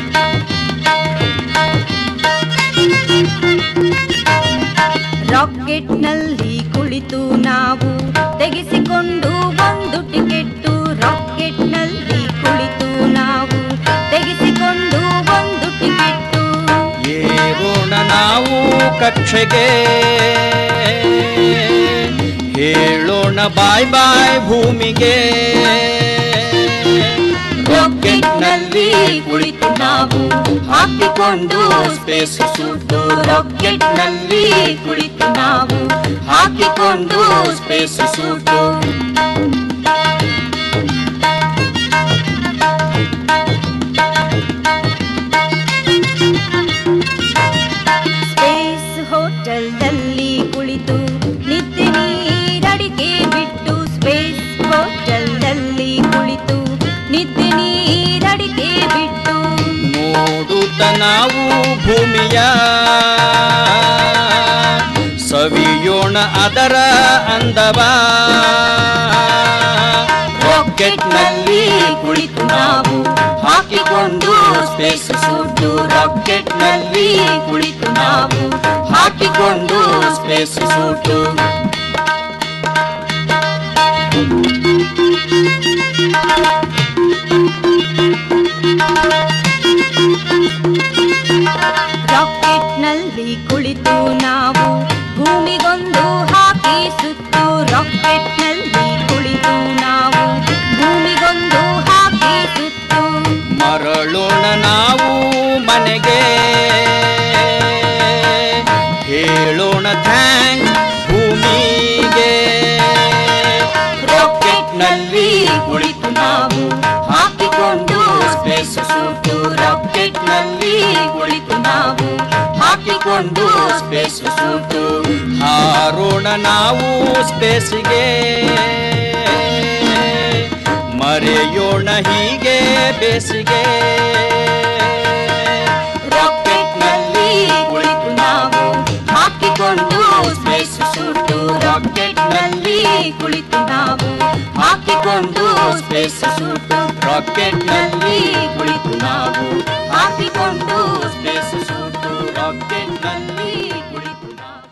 ರಾಕೆಟ್ ರಾಕೆಟ್ನಲ್ಲಿ ಕುಳಿತು ನಾವು ತೆಗೆಸಿಕೊಂಡು ಒಂದು ಟಿಕೆಟ್ಟು ರಾಕೆಟ್ನಲ್ಲಿ ಕುಳಿತು ನಾವು ತೆಗೆಸಿಕೊಂಡು ಒಂದು ಟಿಕೆಟ್ಟು ಏರೋಣ ನಾವು ಕಕ್ಷೆಗೆ ಹೇಳೋಣ ಬಾಯ್ ಬಾಯ್ ಭೂಮಿಗೆ ರಾಕೆಟ್ನಲ್ಲಿ ಕುಳಿತು ನಾವು ಹಾಕಿಕೊಂಡು ಸ್ಪೇಸ್ ಸೂಟು ರಾಕೆಟ್ನಲ್ಲಿ ಕುಳಿತು ನಾವು ಹಾಕಿಕೊಂಡು ಸ್ಪೇಸ್ ಸೂಟು ಸ್ಪೇಸ್ ಹೋಟೆಲ್ನಲ್ಲಿ ಕುಳಿತು ನಿತ್ಯ ನೀರಡಿಕೆ ಬಿಟ್ಟು ಸ್ಪೇಸ್ ಹೋಟೆಲ್ನಲ್ಲಿ ಕುಳಿತು ನಿತ್ಯ ನೀರಡಿಕೆ ಬಿಟ್ಟು ನೋಡುತ್ತ ನಾವು ಭೂಮಿಯ ಸವಿಯೋಣ ಅದರ ಅಂದವ ರಾಕೆಟ್ನಲ್ಲಿ ಕುಳಿತು ನಾವು ಹಾಕಿಕೊಂಡು ಸ್ಪೇಸ್ ಸೂಟು ರಾಕೆಟ್ನಲ್ಲಿ ಕುಳಿತು ನಾವು ಹಾಕಿಕೊಂಡು ಸ್ಪೇಸ್ ಸೂಟು ರಾಕೆಟ್ನಲ್ಲಿ ಕುಳಿತು ನಾವು ಭೂಮಿಗೊಂದು ಹಾಕಿ ಸುತ್ತು ರಾಕೆಟ್ನಲ್ಲಿ ಕುಳಿತು ನಾವು ಭೂಮಿಗೊಂದು ಹಾಕಿ ಸುತ್ತು ಮರಳೋಣ ನಾವು ಮನೆಗೆ ಹೇಳೋಣ ಥ್ಯಾಂಕ್ ಭೂಮಿಗೆ ರಾಕೆಟ್ನಲ್ಲಿ ಕುಳಿತು ನಾವು ಹಾಕಿಕೊಂಡು ಸ್ಪೇಸ್ ಸೂಟು ರಾಕೆಟ್ನಲ್ಲಿ ಕುಳಿತು ನಾವು ಹಾಕಿಕೊಂಡು ಸ್ಪೇಸ್ ಸೂಟು ಹಾರೋಣ ನಾವು ಸ್ಪೇಸಿಗೆ ಮರೆಯೋಣ ಹೀಗೆ ಬೇಸಿಗೆ ರಾಕೆಟ್ನಲ್ಲಿ ಕುಳಿತು ನಾವು ಹಾಕಿಕೊಂಡು ಸ್ಪೇಸ್ ಸೂಟು ರಾಕೆಟ್ನಲ್ಲಿ ಕುಳಿತು ನಾವು ಹಾಕಿಕೊಂಡು ಸ್ಪೇಸ್ ಸೂಟು ರಾಕೆಟ್ನಲ್ಲಿ ಕುಳಿತು ನಾವು ಹಾಕಿಕೊಂಡು ಸ್ಪೇಸ್ ಸೂಟು ರಾಕೆಟ್ನಲ್ಲಿ ಕುಳಿತು ನಾವು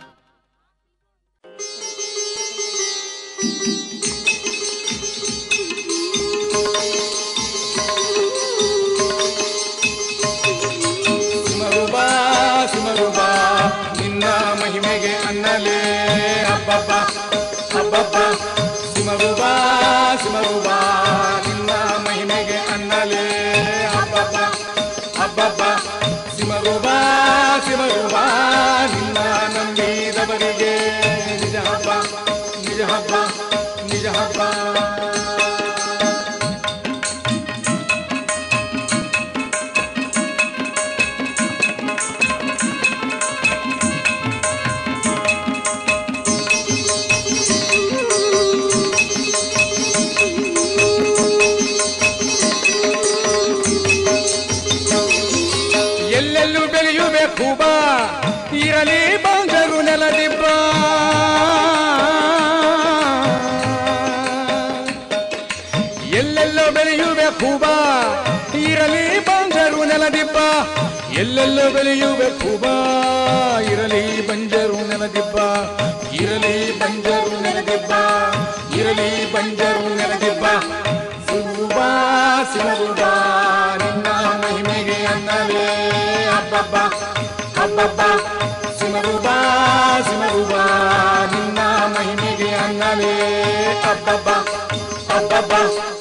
ಸಿಮರುಬಾ ಸಿಮರುಬಾ ನಿನ್ನ ಮಹಿಮೆಗೆ ಅನ್ನಲೇ ಹಬ್ಬಬ್ಬ ಹಬ್ಬಬ್ಬ ಸಿಮರುಬಾ ಸಿಮರುಬಾ ನಿನ್ನ ಮಹಿಮೆಗೆ ಅನ್ನಲೇ ಹಬ್ಬಬ್ಬ ಹಬ್ಬಬ್ಬ ಸಿಮರುಬಾ ಸಿಮರುಬಾ ನಿನ್ನ ನಂಬಿದವರಿಗೆ ನಿಜ ಹಬ್ಬ ನಿಜ ಹಬ್ಬ ನಿಜ ಹಬ್ಬ ಎಲ್ಲೆಲ್ಲೂ ಬೆಳೆಯುಬೇಕು ಬಾ ಇರಲಿ ಬಂದರು ನೆಲದಿಬ್ಬ ಎಲ್ಲೆಲ್ಲೋ ಬೆಳೆಯುಬೇಕು ಬಾ ಇರಲಿ ಬಂದರು ನೆಲದಿಬ್ಬ ಎಲ್ಲೆಲ್ಲೋ ಬೆಳೆಯುಬೇಕು ಬಾ ಇರಲಿ ಬಂಜರು ನೆಲದಿಬ್ಬ ಇರಲಿ ಬಂಜರು ನೆಲದಿಬ್ಬ ಇರಲಿ ಬಂಜರು ನೆಲದಿಬ್ಬ ಸಿಗುಬಾ ಸಿಗುಬಾ ನಿನ್ನ ಮಹಿಮೆಗೆ ಅನ್ನಲೇ ಹಬ್ಬಬ್ಬ ಹಬ್ಬಬ್ಬ ಸಿಮರುಬಾ ಸಿಮರುಬಾ ನಿನ್ನ ಮಹಿಮೆಗೆ ಅನ್ನಲೇ ಹಬ್ಬಬ್ಬ ಹಬ್ಬಬ್ಬ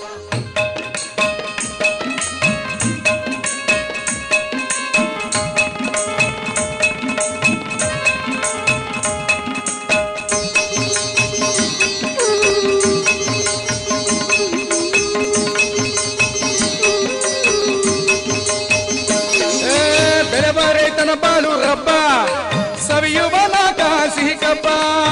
ಏ, ಬೆಳೆವ ರೈತನ ಬಾಳು ರಬ್ಬ ಸವಿಯುವ ನಾಕ ಸಿಹಿ ಕಬ್ಬ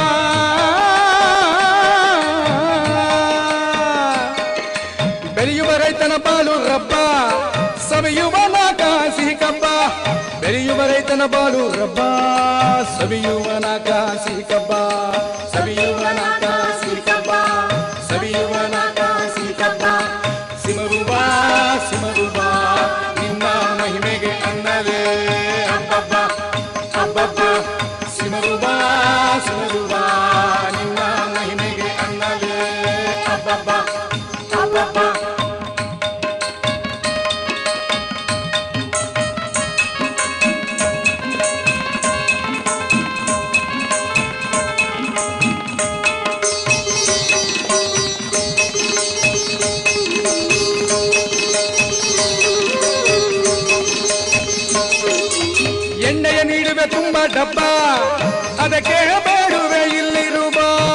ಬೆಳೆಯುವ ರೈತನ ಬಾಳು ರಬ್ಬ ಸವಿಯುವ ನಾಕ ಸಿಹಿ ಕಬ್ಬ ಬೆಳೆಯುವ ರೈತನ ಬಾಳು ರಬ್ಬ ಸವಿಯುವ ನಾಕ ಸಿಹಿ ಕಬ್ಬ ಸವಿಯುವ ನಾಕ ಸಿಹಿ ಕಬ್ಬ ಸವಿಯುವ ನಾಕ ಸಿಹಿ ಕಬ್ಬ ಸಿಮರುಬಾ ಸಿಮರುಬಾ ನಿನ್ನ ಮಹಿಮೆಗೆ ಅನ್ನಲೇ ಹಬ್ಬಬ್ಬ ಹಬ್ಬಬ್ಬ ಸಿಮರುಬಾ ಸಿಮರುಬಾ ನೀಡುವೆ ತುಂಬ ಡಬ್ಬ ಅದಕ್ಕೆ ಬೇಡುವೆ ಇಲ್ಲಿರುವ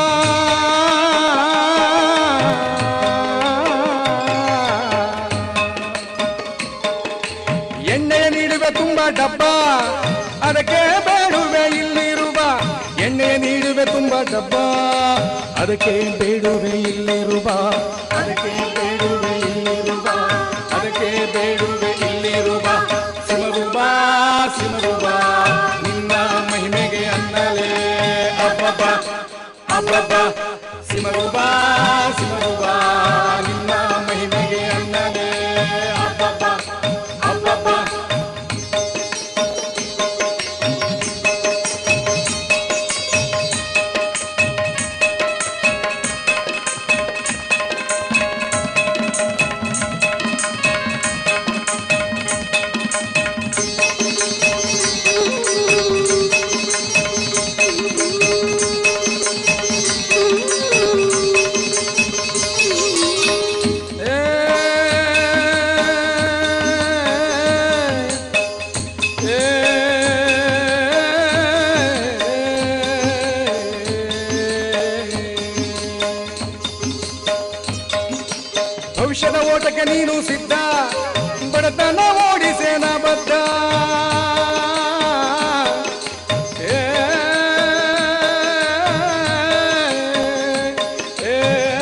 ಎಣ್ಣೆ ನೀಡುವೆ ತುಂಬ ಡಬ್ಬ ಅದಕ್ಕೆ ಬೇಡುವೆ ಇಲ್ಲಿರುವ ಎಣ್ಣೆ ನೀಡುವೆ ತುಂಬ ಡಬ್ಬ ಅದಕ್ಕೆ ಬೇಡುವೆ ಇಲ್ಲಿರುವ ಅದಕ್ಕೆ ಬೇಡುವೆ ಇಲ್ಲಿರುವ ಅದಕ್ಕೆ ಬೇಡುವೆ ಇಲ್ಲಿರುವ ಸಿಮರುವ ಸಿಮರುವ ನಿನ್ನ ಮಹಿಮೆಗೆ ಅನ್ನಲೇ ಅಬ್ಬಬ್ಬ ಅಬ್ಬಬ್ಬ ಸಿಮರುವ ಸಿಮರುವ ನಿನ್ನ ಮಹಿಮೆಗೆ ಅನ್ನಲೇ ಅಬ್ಬಬ್ಬ ಅಬ್ಬಬ್ಬ ಭವಿಷ್ಯದ ಓಟಕ್ಕೆ ನೀನು ಸಿದ್ಧ ಬಡತನ ಓಡಿಸೇನ ಬದ್ಧ ಏ, ಏ,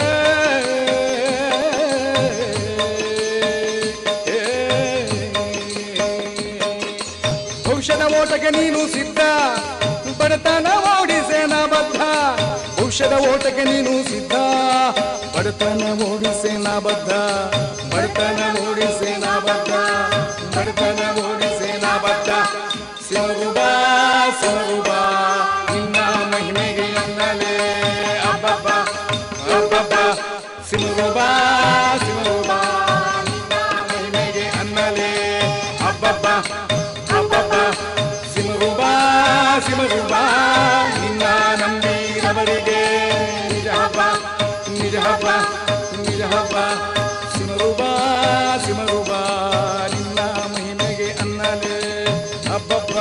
ಭವಿಷ್ಯದ ಓಟಕ್ಕೆ ನೀನು ಸಿದ್ಧ ಬಡತನ ಓಡಿಸೇನ ಬದ್ಧ ಭವಿಷ್ಯದ ಓಟಕ್ಕೆ ನೀನು ಸಿದ್ಧ ಬಡತನ ಓಡಿಸೇನ ಬದ್ಧ ಬಡತನ ಓಡಿಸೇನ ಬದ್ಧ ಬಡತನ ಓಡಿಸೇನ ಬದ್ಧ ಸಿಮರುಬಾ ಸಿಮರುಬಾ ನಿನ್ನ ಮಹಿಮೆಗೆ ಅನ್ನಲೇ ಅಬ್ಬಬ್ಬ ಅಬ್ಬಬ್ಬ ಸಿಮರುಬಾ ಸಿಮರುಬಾ ನಿನ್ನ ಮಹಿಮೆಗೆ ಅನ್ನಲೇ ಅಬ್ಬಬ್ಬ ಅಬ್ಬಬ್ಬ ಸಿಮರುಬಾ ಸಿಮರುಬಾ ನಿನ್ನ ನಂಬಿರವರಿಗೆ ನಿಜ ಹಬ್ಬ ನಿಜ ಹಬ್ಬ ನಿಜ ಹಬ್ಬ ಸಿಮರುಬಾ ಸಿಮರುಬಾ ನಿನ್ನ ಮಹಿಮೆಗೆ ಅನ್ನಲೇ ಅಬ್ಬಬ್ಬ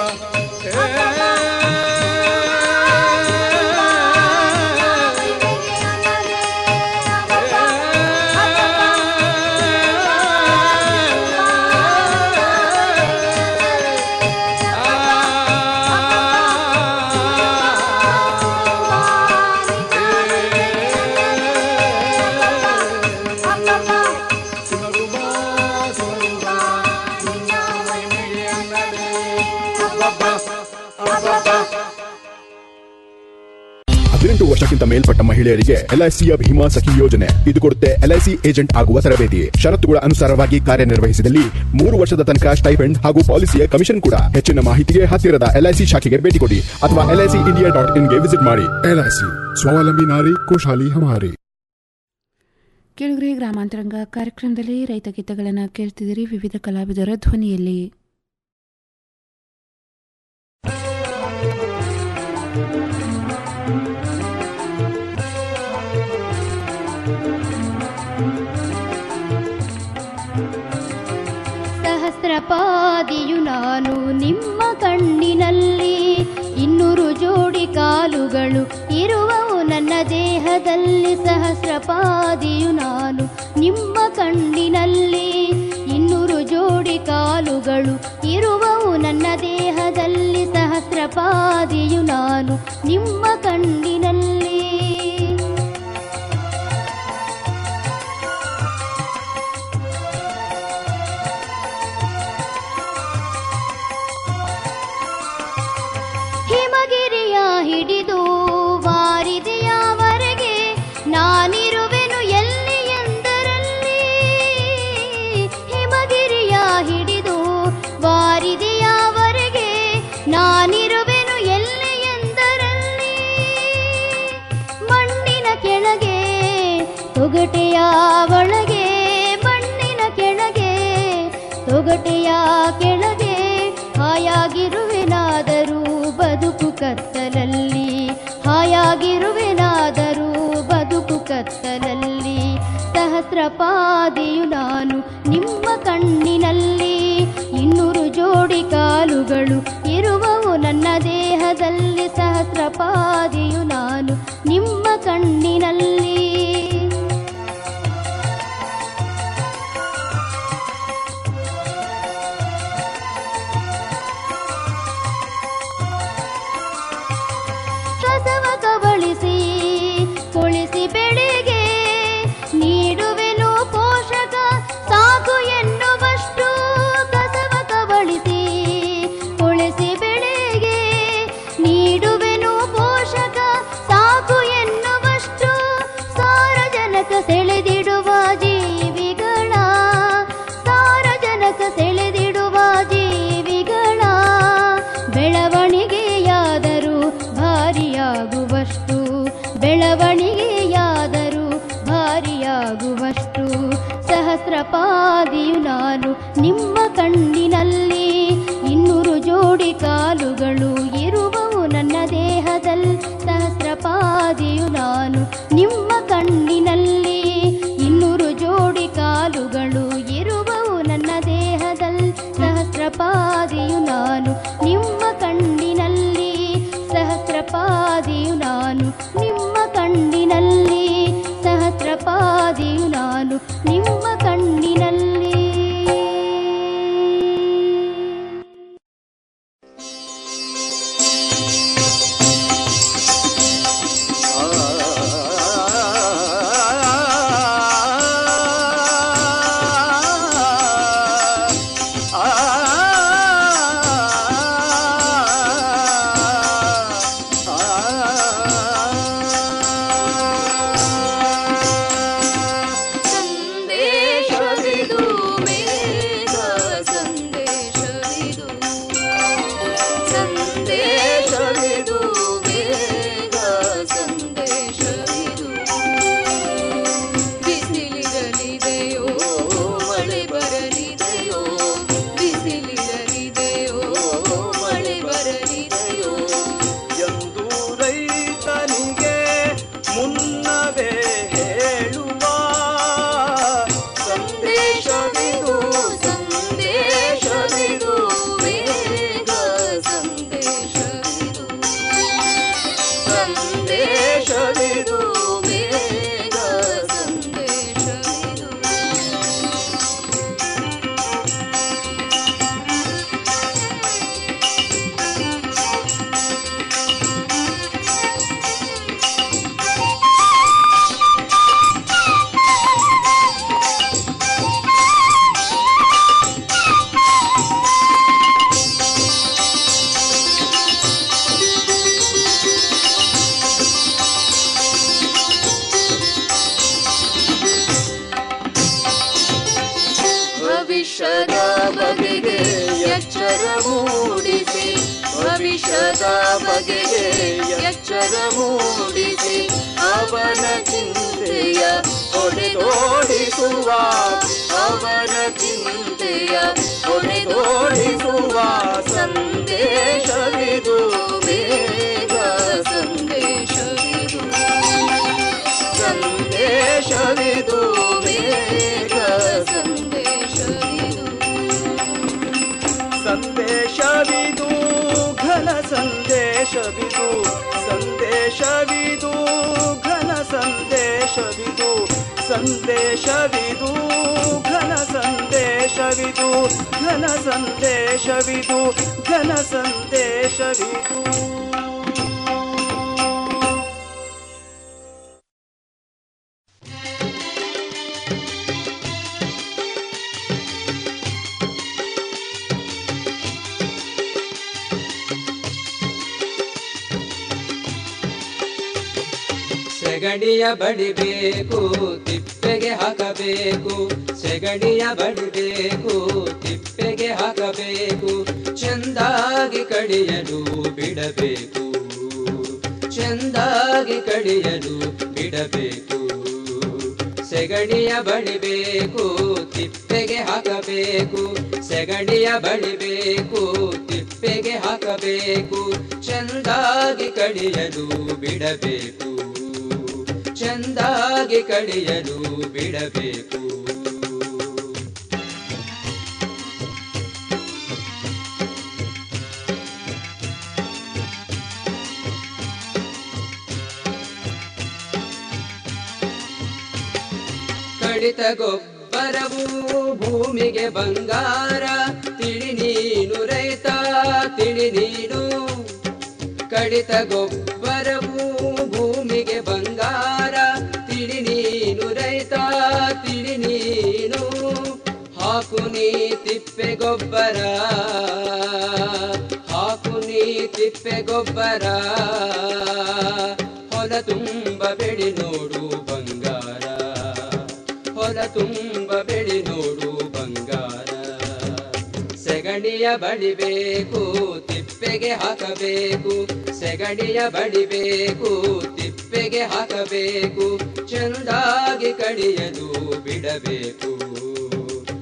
ಸಿಮರುಬಾ ಸಿಮರುಬಾ ನಿನ್ನ ಮಹಿಮೆಗೆ ಅನ್ನಲೇ ಅಬ್ಬಬ್ಬ ಅಬ್ಬಬ್ಬ ಹದಿನೆಂಟು ವರ್ಷಕ್ಕಿಂತ ಮೇಲ್ಪಟ್ಟ ಮಹಿಳೆಯರಿಗೆ ಎಲ್ಐಸಿಯ ಭೀಮಾ ಸಖಿ ಯೋಜನೆ ಇದು ಕೊಡುತ್ತೆ ಎಲ್ಐಸಿ ಏಜೆಂಟ್ ಆಗುವ ತರಬೇತಿ ಷರತ್ತುಗಳ ಅನುಸಾರವಾಗಿ ಕಾರ್ಯನಿರ್ವಹಿಸಿದಲ್ಲಿ ಮೂರು ವರ್ಷದ ತನಕ ಸ್ಟೈಫೆಂಡ್ ಹಾಗೂ ಪಾಲಿಸಿಯ ಕಮಿಷನ್ ಕೂಡ ಹೆಚ್ಚಿನ ಮಾಹಿತಿಗೆ ಹತ್ತಿರದ ಎಲ್ಐಸಿ ಶಾಖೆಗೆ ಭೇಟಿ ಕೊಡಿ ಅಥವಾ ಎಲ್ಐಸಿ ಇಂಡಿಯಾ ಡಾಟ್ ಇನ್ಗೆ ವಿಸಿಟ್ ಮಾಡಿ ಎಲ್ಐಸಿ ಸ್ವಾವಲಂಬಿ ನಾರಿ ಖುಷಾಲಿ ಹಮಾರಿ ಕೆಳಗರೆ ಗ್ರಾಮಾಂತರಂಗ ಕಾರ್ಯಕ್ರಮದಲ್ಲಿ ರೈತ ಗೀತೆಗಳನ್ನು ಕೇಳ್ತಿದ್ದೀರಿ ವಿವಿಧ ಕಲಾವಿದರ ಧ್ವನಿಯಲ್ಲಿ ಸಹಸ್ರಪಾದಿಯು ನಾನು ನಿಮ್ಮ ಕಣ್ಣಿನಲ್ಲಿ ಇನ್ನೂರು ಜೋಡಿ ಕಾಲುಗಳು ಇರುವವು ನನ್ನ ದೇಹದಲ್ಲಿ ಸಹಸ್ರಪಾದಿಯು ನಾನು ನಿಮ್ಮ ಕಣ್ಣಿನಲ್ಲಿ ಇನ್ನೂರು ಜೋಡಿ ಕಾಲುಗಳು ಇರುವವು ನನ್ನ ದೇಹದಲ್ಲಿ ಸಹಸ್ರಪಾದಿಯು ನಾನು ನಿಮ್ಮ ಕಣ್ಣಿನಲ್ಲಿ ಹಿಮಗಿರಿಯ ಹಿಡಿದು ವಾರಿದೆಯವರೆಗೆ ನಾನಿರುವೆನು ಎಲ್ಲಿ ಎಂದರಲ್ಲಿ ಹಿಮಗಿರಿಯ ಹಿಡಿದು ವಾರಿದೆಯವರೆಗೆ ನಾನಿರುವೆನು ಎಲ್ಲಿ ಎಂದರಲ್ಲಿ ಮಣ್ಣಿನ ಕೆಳಗೆ ತೊಗಟೆಯ ಒಳಗೆ ಮಣ್ಣಿನ ಕೆಳಗೆ ತೊಗಟೆಯ ಕೆಳಗೆ ಹಾಯಾಗಿರುವೆನಾದರೂ ಬದುಕು ಕತ್ತಲಲ್ಲಿ ಹಾಯಾಗಿರುವೆನಾದರೂ ಬದುಕು ಕತ್ತಲಲ್ಲಿ ಸಹಸ್ರಪಾದಿಯು ನಾನು ನಿಮ್ಮ ಕಣ್ಣಿನಲ್ಲಿ ಇನ್ನೂರು ಜೋಡಿ ಕಾಲುಗಳು ಇರುವವು ನನ್ನ ದೇಹದಲ್ಲಿ ಸಹಸ್ರಪಾದಿಯು ನಾನು ನಿಮ್ಮ ಕಣ್ಣಿನಲ್ಲಿ ಕಸವ ಕಬಳಿಸಿ ಕೊಳಿಸಿ ಬೆಳೆಗೆ ನೀಡುವೆನು ಪೋಷಕ ಸಾಕು ಎನ್ನುವಷ್ಟು ಕಸವ ಕಬಳಿಸಿ ಕೊಳಿಸಿ ಬೆಳೆಗೆ ನೀಡುವೆನು ಪೋಷಕ ಸಾಕು ಎನ್ನುವಷ್ಟು ಸಾರಜನಕ ಸೆಳೆದಿಡುವ ಜೀವಿಗಳ ಸಾರಜನಕ ಸೆಳೆದಿಡುವ ಜೀವಿಗಳ ಬೆಳವಣಿಗೆಯಾದರೂ ಭಾರಿಯಾಗುವಷ್ಟು ಬೆಳವಣಿಗೆಯಾದರೂ ಭಾರಿಯಾಗುವಷ್ಟು ಸಹಸ್ರಪಾದಿಯು ನಾನು ನಿಮ್ಮ ಕಣ್ಣಿನಲ್ಲಿ ಇನ್ನೂರು ಜೋಡಿ ಕಾಲುಗಳು ಇರುವವು ನನ್ನ ದೇಹದಲ್ಲಿ ಸಹಸ್ರಪಾದಿಯು ನಾನು ನಿಮ್ಮ ಕಣ್ಣಿನಲ್ಲಿ ಇನ್ನೂರು ಜೋಡಿ ಕಾಲುಗಳು ಇರುವವು ನನ್ನ ದೇಹದಲ್ಲಿ ಸಹಸ್ರಪಾದಿಯು ನಾನು ನಿಮ್ಮ ಕಣ್ಣಿನಲ್ಲಿ ಸಹಸ್ರಪಾದಿಯು ನಾನು ನಿಮ್ಮ ಕಣ್ಣಿನಲ್ಲಿ ಸಹಸ್ರಪಾದಿಯು ನಾನು ನಿಮ್ಮ ಕಣ್ಣಿನಲ್ಲಿ ಸಂದೇಶವಿದು ಮೇಘ ಸಂದೇಶವಿದು ಸಂದೇಶವಿದು ಮೇಘ ಸಂದೇಶವಿದು ಬಿಸಿಲಿರಲಿದೆಯೋ ಮಳೆ ಬರಲಿದೆಯೋ ಬಿಸಿಲಿರಲಿದೆಯೋ ಮಳೆ ಬರಲಿದೆಯೋ ಎಂದು ರೈತನಿಗೆ ಮುನ್ನವೇ ಹೇಳುವ ಸಂದೇಶವಿದು ಸಂದೇಶವಿದು ಮೇಘ ಸಂದೇಶವಿದು ಸಂದೇಶವಿದು ಮೇಘ ಸಂದೇಶವಿದು ಭವಿಷ್ಯದ ಬಗೆಗೆ ಎಚ್ಚರ ಮೂಡಿಸಿ ಭವಿಷ್ಯದ ಬಗೆಗೆ ಎಚ್ಚರ ಮೂಡಿಸಿ ಅವನ ಚಿಂತೆಯ ಹೊಡೆದೋಡಿಸುವ ಅವನ ಚಿಂತೆಯ ಹೊಡೆದೋಡಿಸುವ ಸಂದೇಶವಿದು ಬೇಗ ಸಂದೇಶವಿದು ಸಂದೇಶವಿದು ಬೇಗ ಸಂದೇಶವಿದು ಸಂದೇಶವಿದು ಘನ ಸಂದೇಶವಿದು ಸಂದೇಶವಿದು ಘನ ಸಂದೇಶವಿದು ಸಂದೇಶವಿದು ಘನ ಸಂದೇಶವಿದು ಘನ ಸಂದೇಶವಿದು ಘನ ಸಂದೇಶವಿದು ಸೆಗಣಿಯ ಬಡಿಬೇಕು ತಿಪ್ಪೆಗೆ ಹಾಕಬೇಕು ಸೆಗಣಿಯ ಬಡಿಬೇಕು ತಿಪ್ಪೆಗೆ ಹಾಕಬೇಕು ಚೆಂದಾಗಿ ಕಡಿಯಲು ಬಿಡಬೇಕು ಚೆಂದಾಗಿ ಕಡಿಯಲು ಬಿಡಬೇಕು ಸೆಗಣಿಯ ಬಡಿಬೇಕು ತಿಪ್ಪೆಗೆ ಹಾಕಬೇಕು ಸೆಗಣಿಯ ಬಡಿಬೇಕು ತಿಪ್ಪೆಗೆ ಹಾಕಬೇಕು ಚೆಂದಾಗಿ ಕಡಿಯಲು ಬಿಡಬೇಕು ಚೆಂದಾಗಿ ಕಡಿಯಲು ಬಿಡಬೇಕು ಕಡಿತ ಗೊಬ್ಬರವು ಭೂಮಿಗೆ ಬಂಗಾರ ತಿಳಿ ನೀನು ರೈತ ತಿಳಿ ನೀನು ಕಡಿತ ಗೊಬ್ಬರವು ಭೂಮಿಗೆ ಬಂಗಾರ ತಿಳಿ ನೀನು ರೈತ ತಿಳಿ ನೀನು ಹಾಕು ನೀ ತಿಪ್ಪೆ ಗೊಬ್ಬರ ಹಾಕು ನೀ ತಿಪ್ಪೆ ಗೊಬ್ಬರ ಹೊಲ ತುಂಬ ಬೆಳಿ ನೋಡು ಬಂಗಾರ ಹೊಲ ತುಂಬ ಬೆಳಿ ನೋಡು ಬಂಗಾರ ಸೆಗಣಿಯ ಬಡಿಬೇಕು ತಿಪ್ಪೆಗೆ ಹಾಕಬೇಕು ಸೆಗಣಿಯ ಬಡಿಬೇಕು ತಿಪ್ಪೆಗೆ ಹಾಕಬೇಕು ಚೆಂದಾಗಿ ಕಡಿಯಲು ಬಿಡಬೇಕು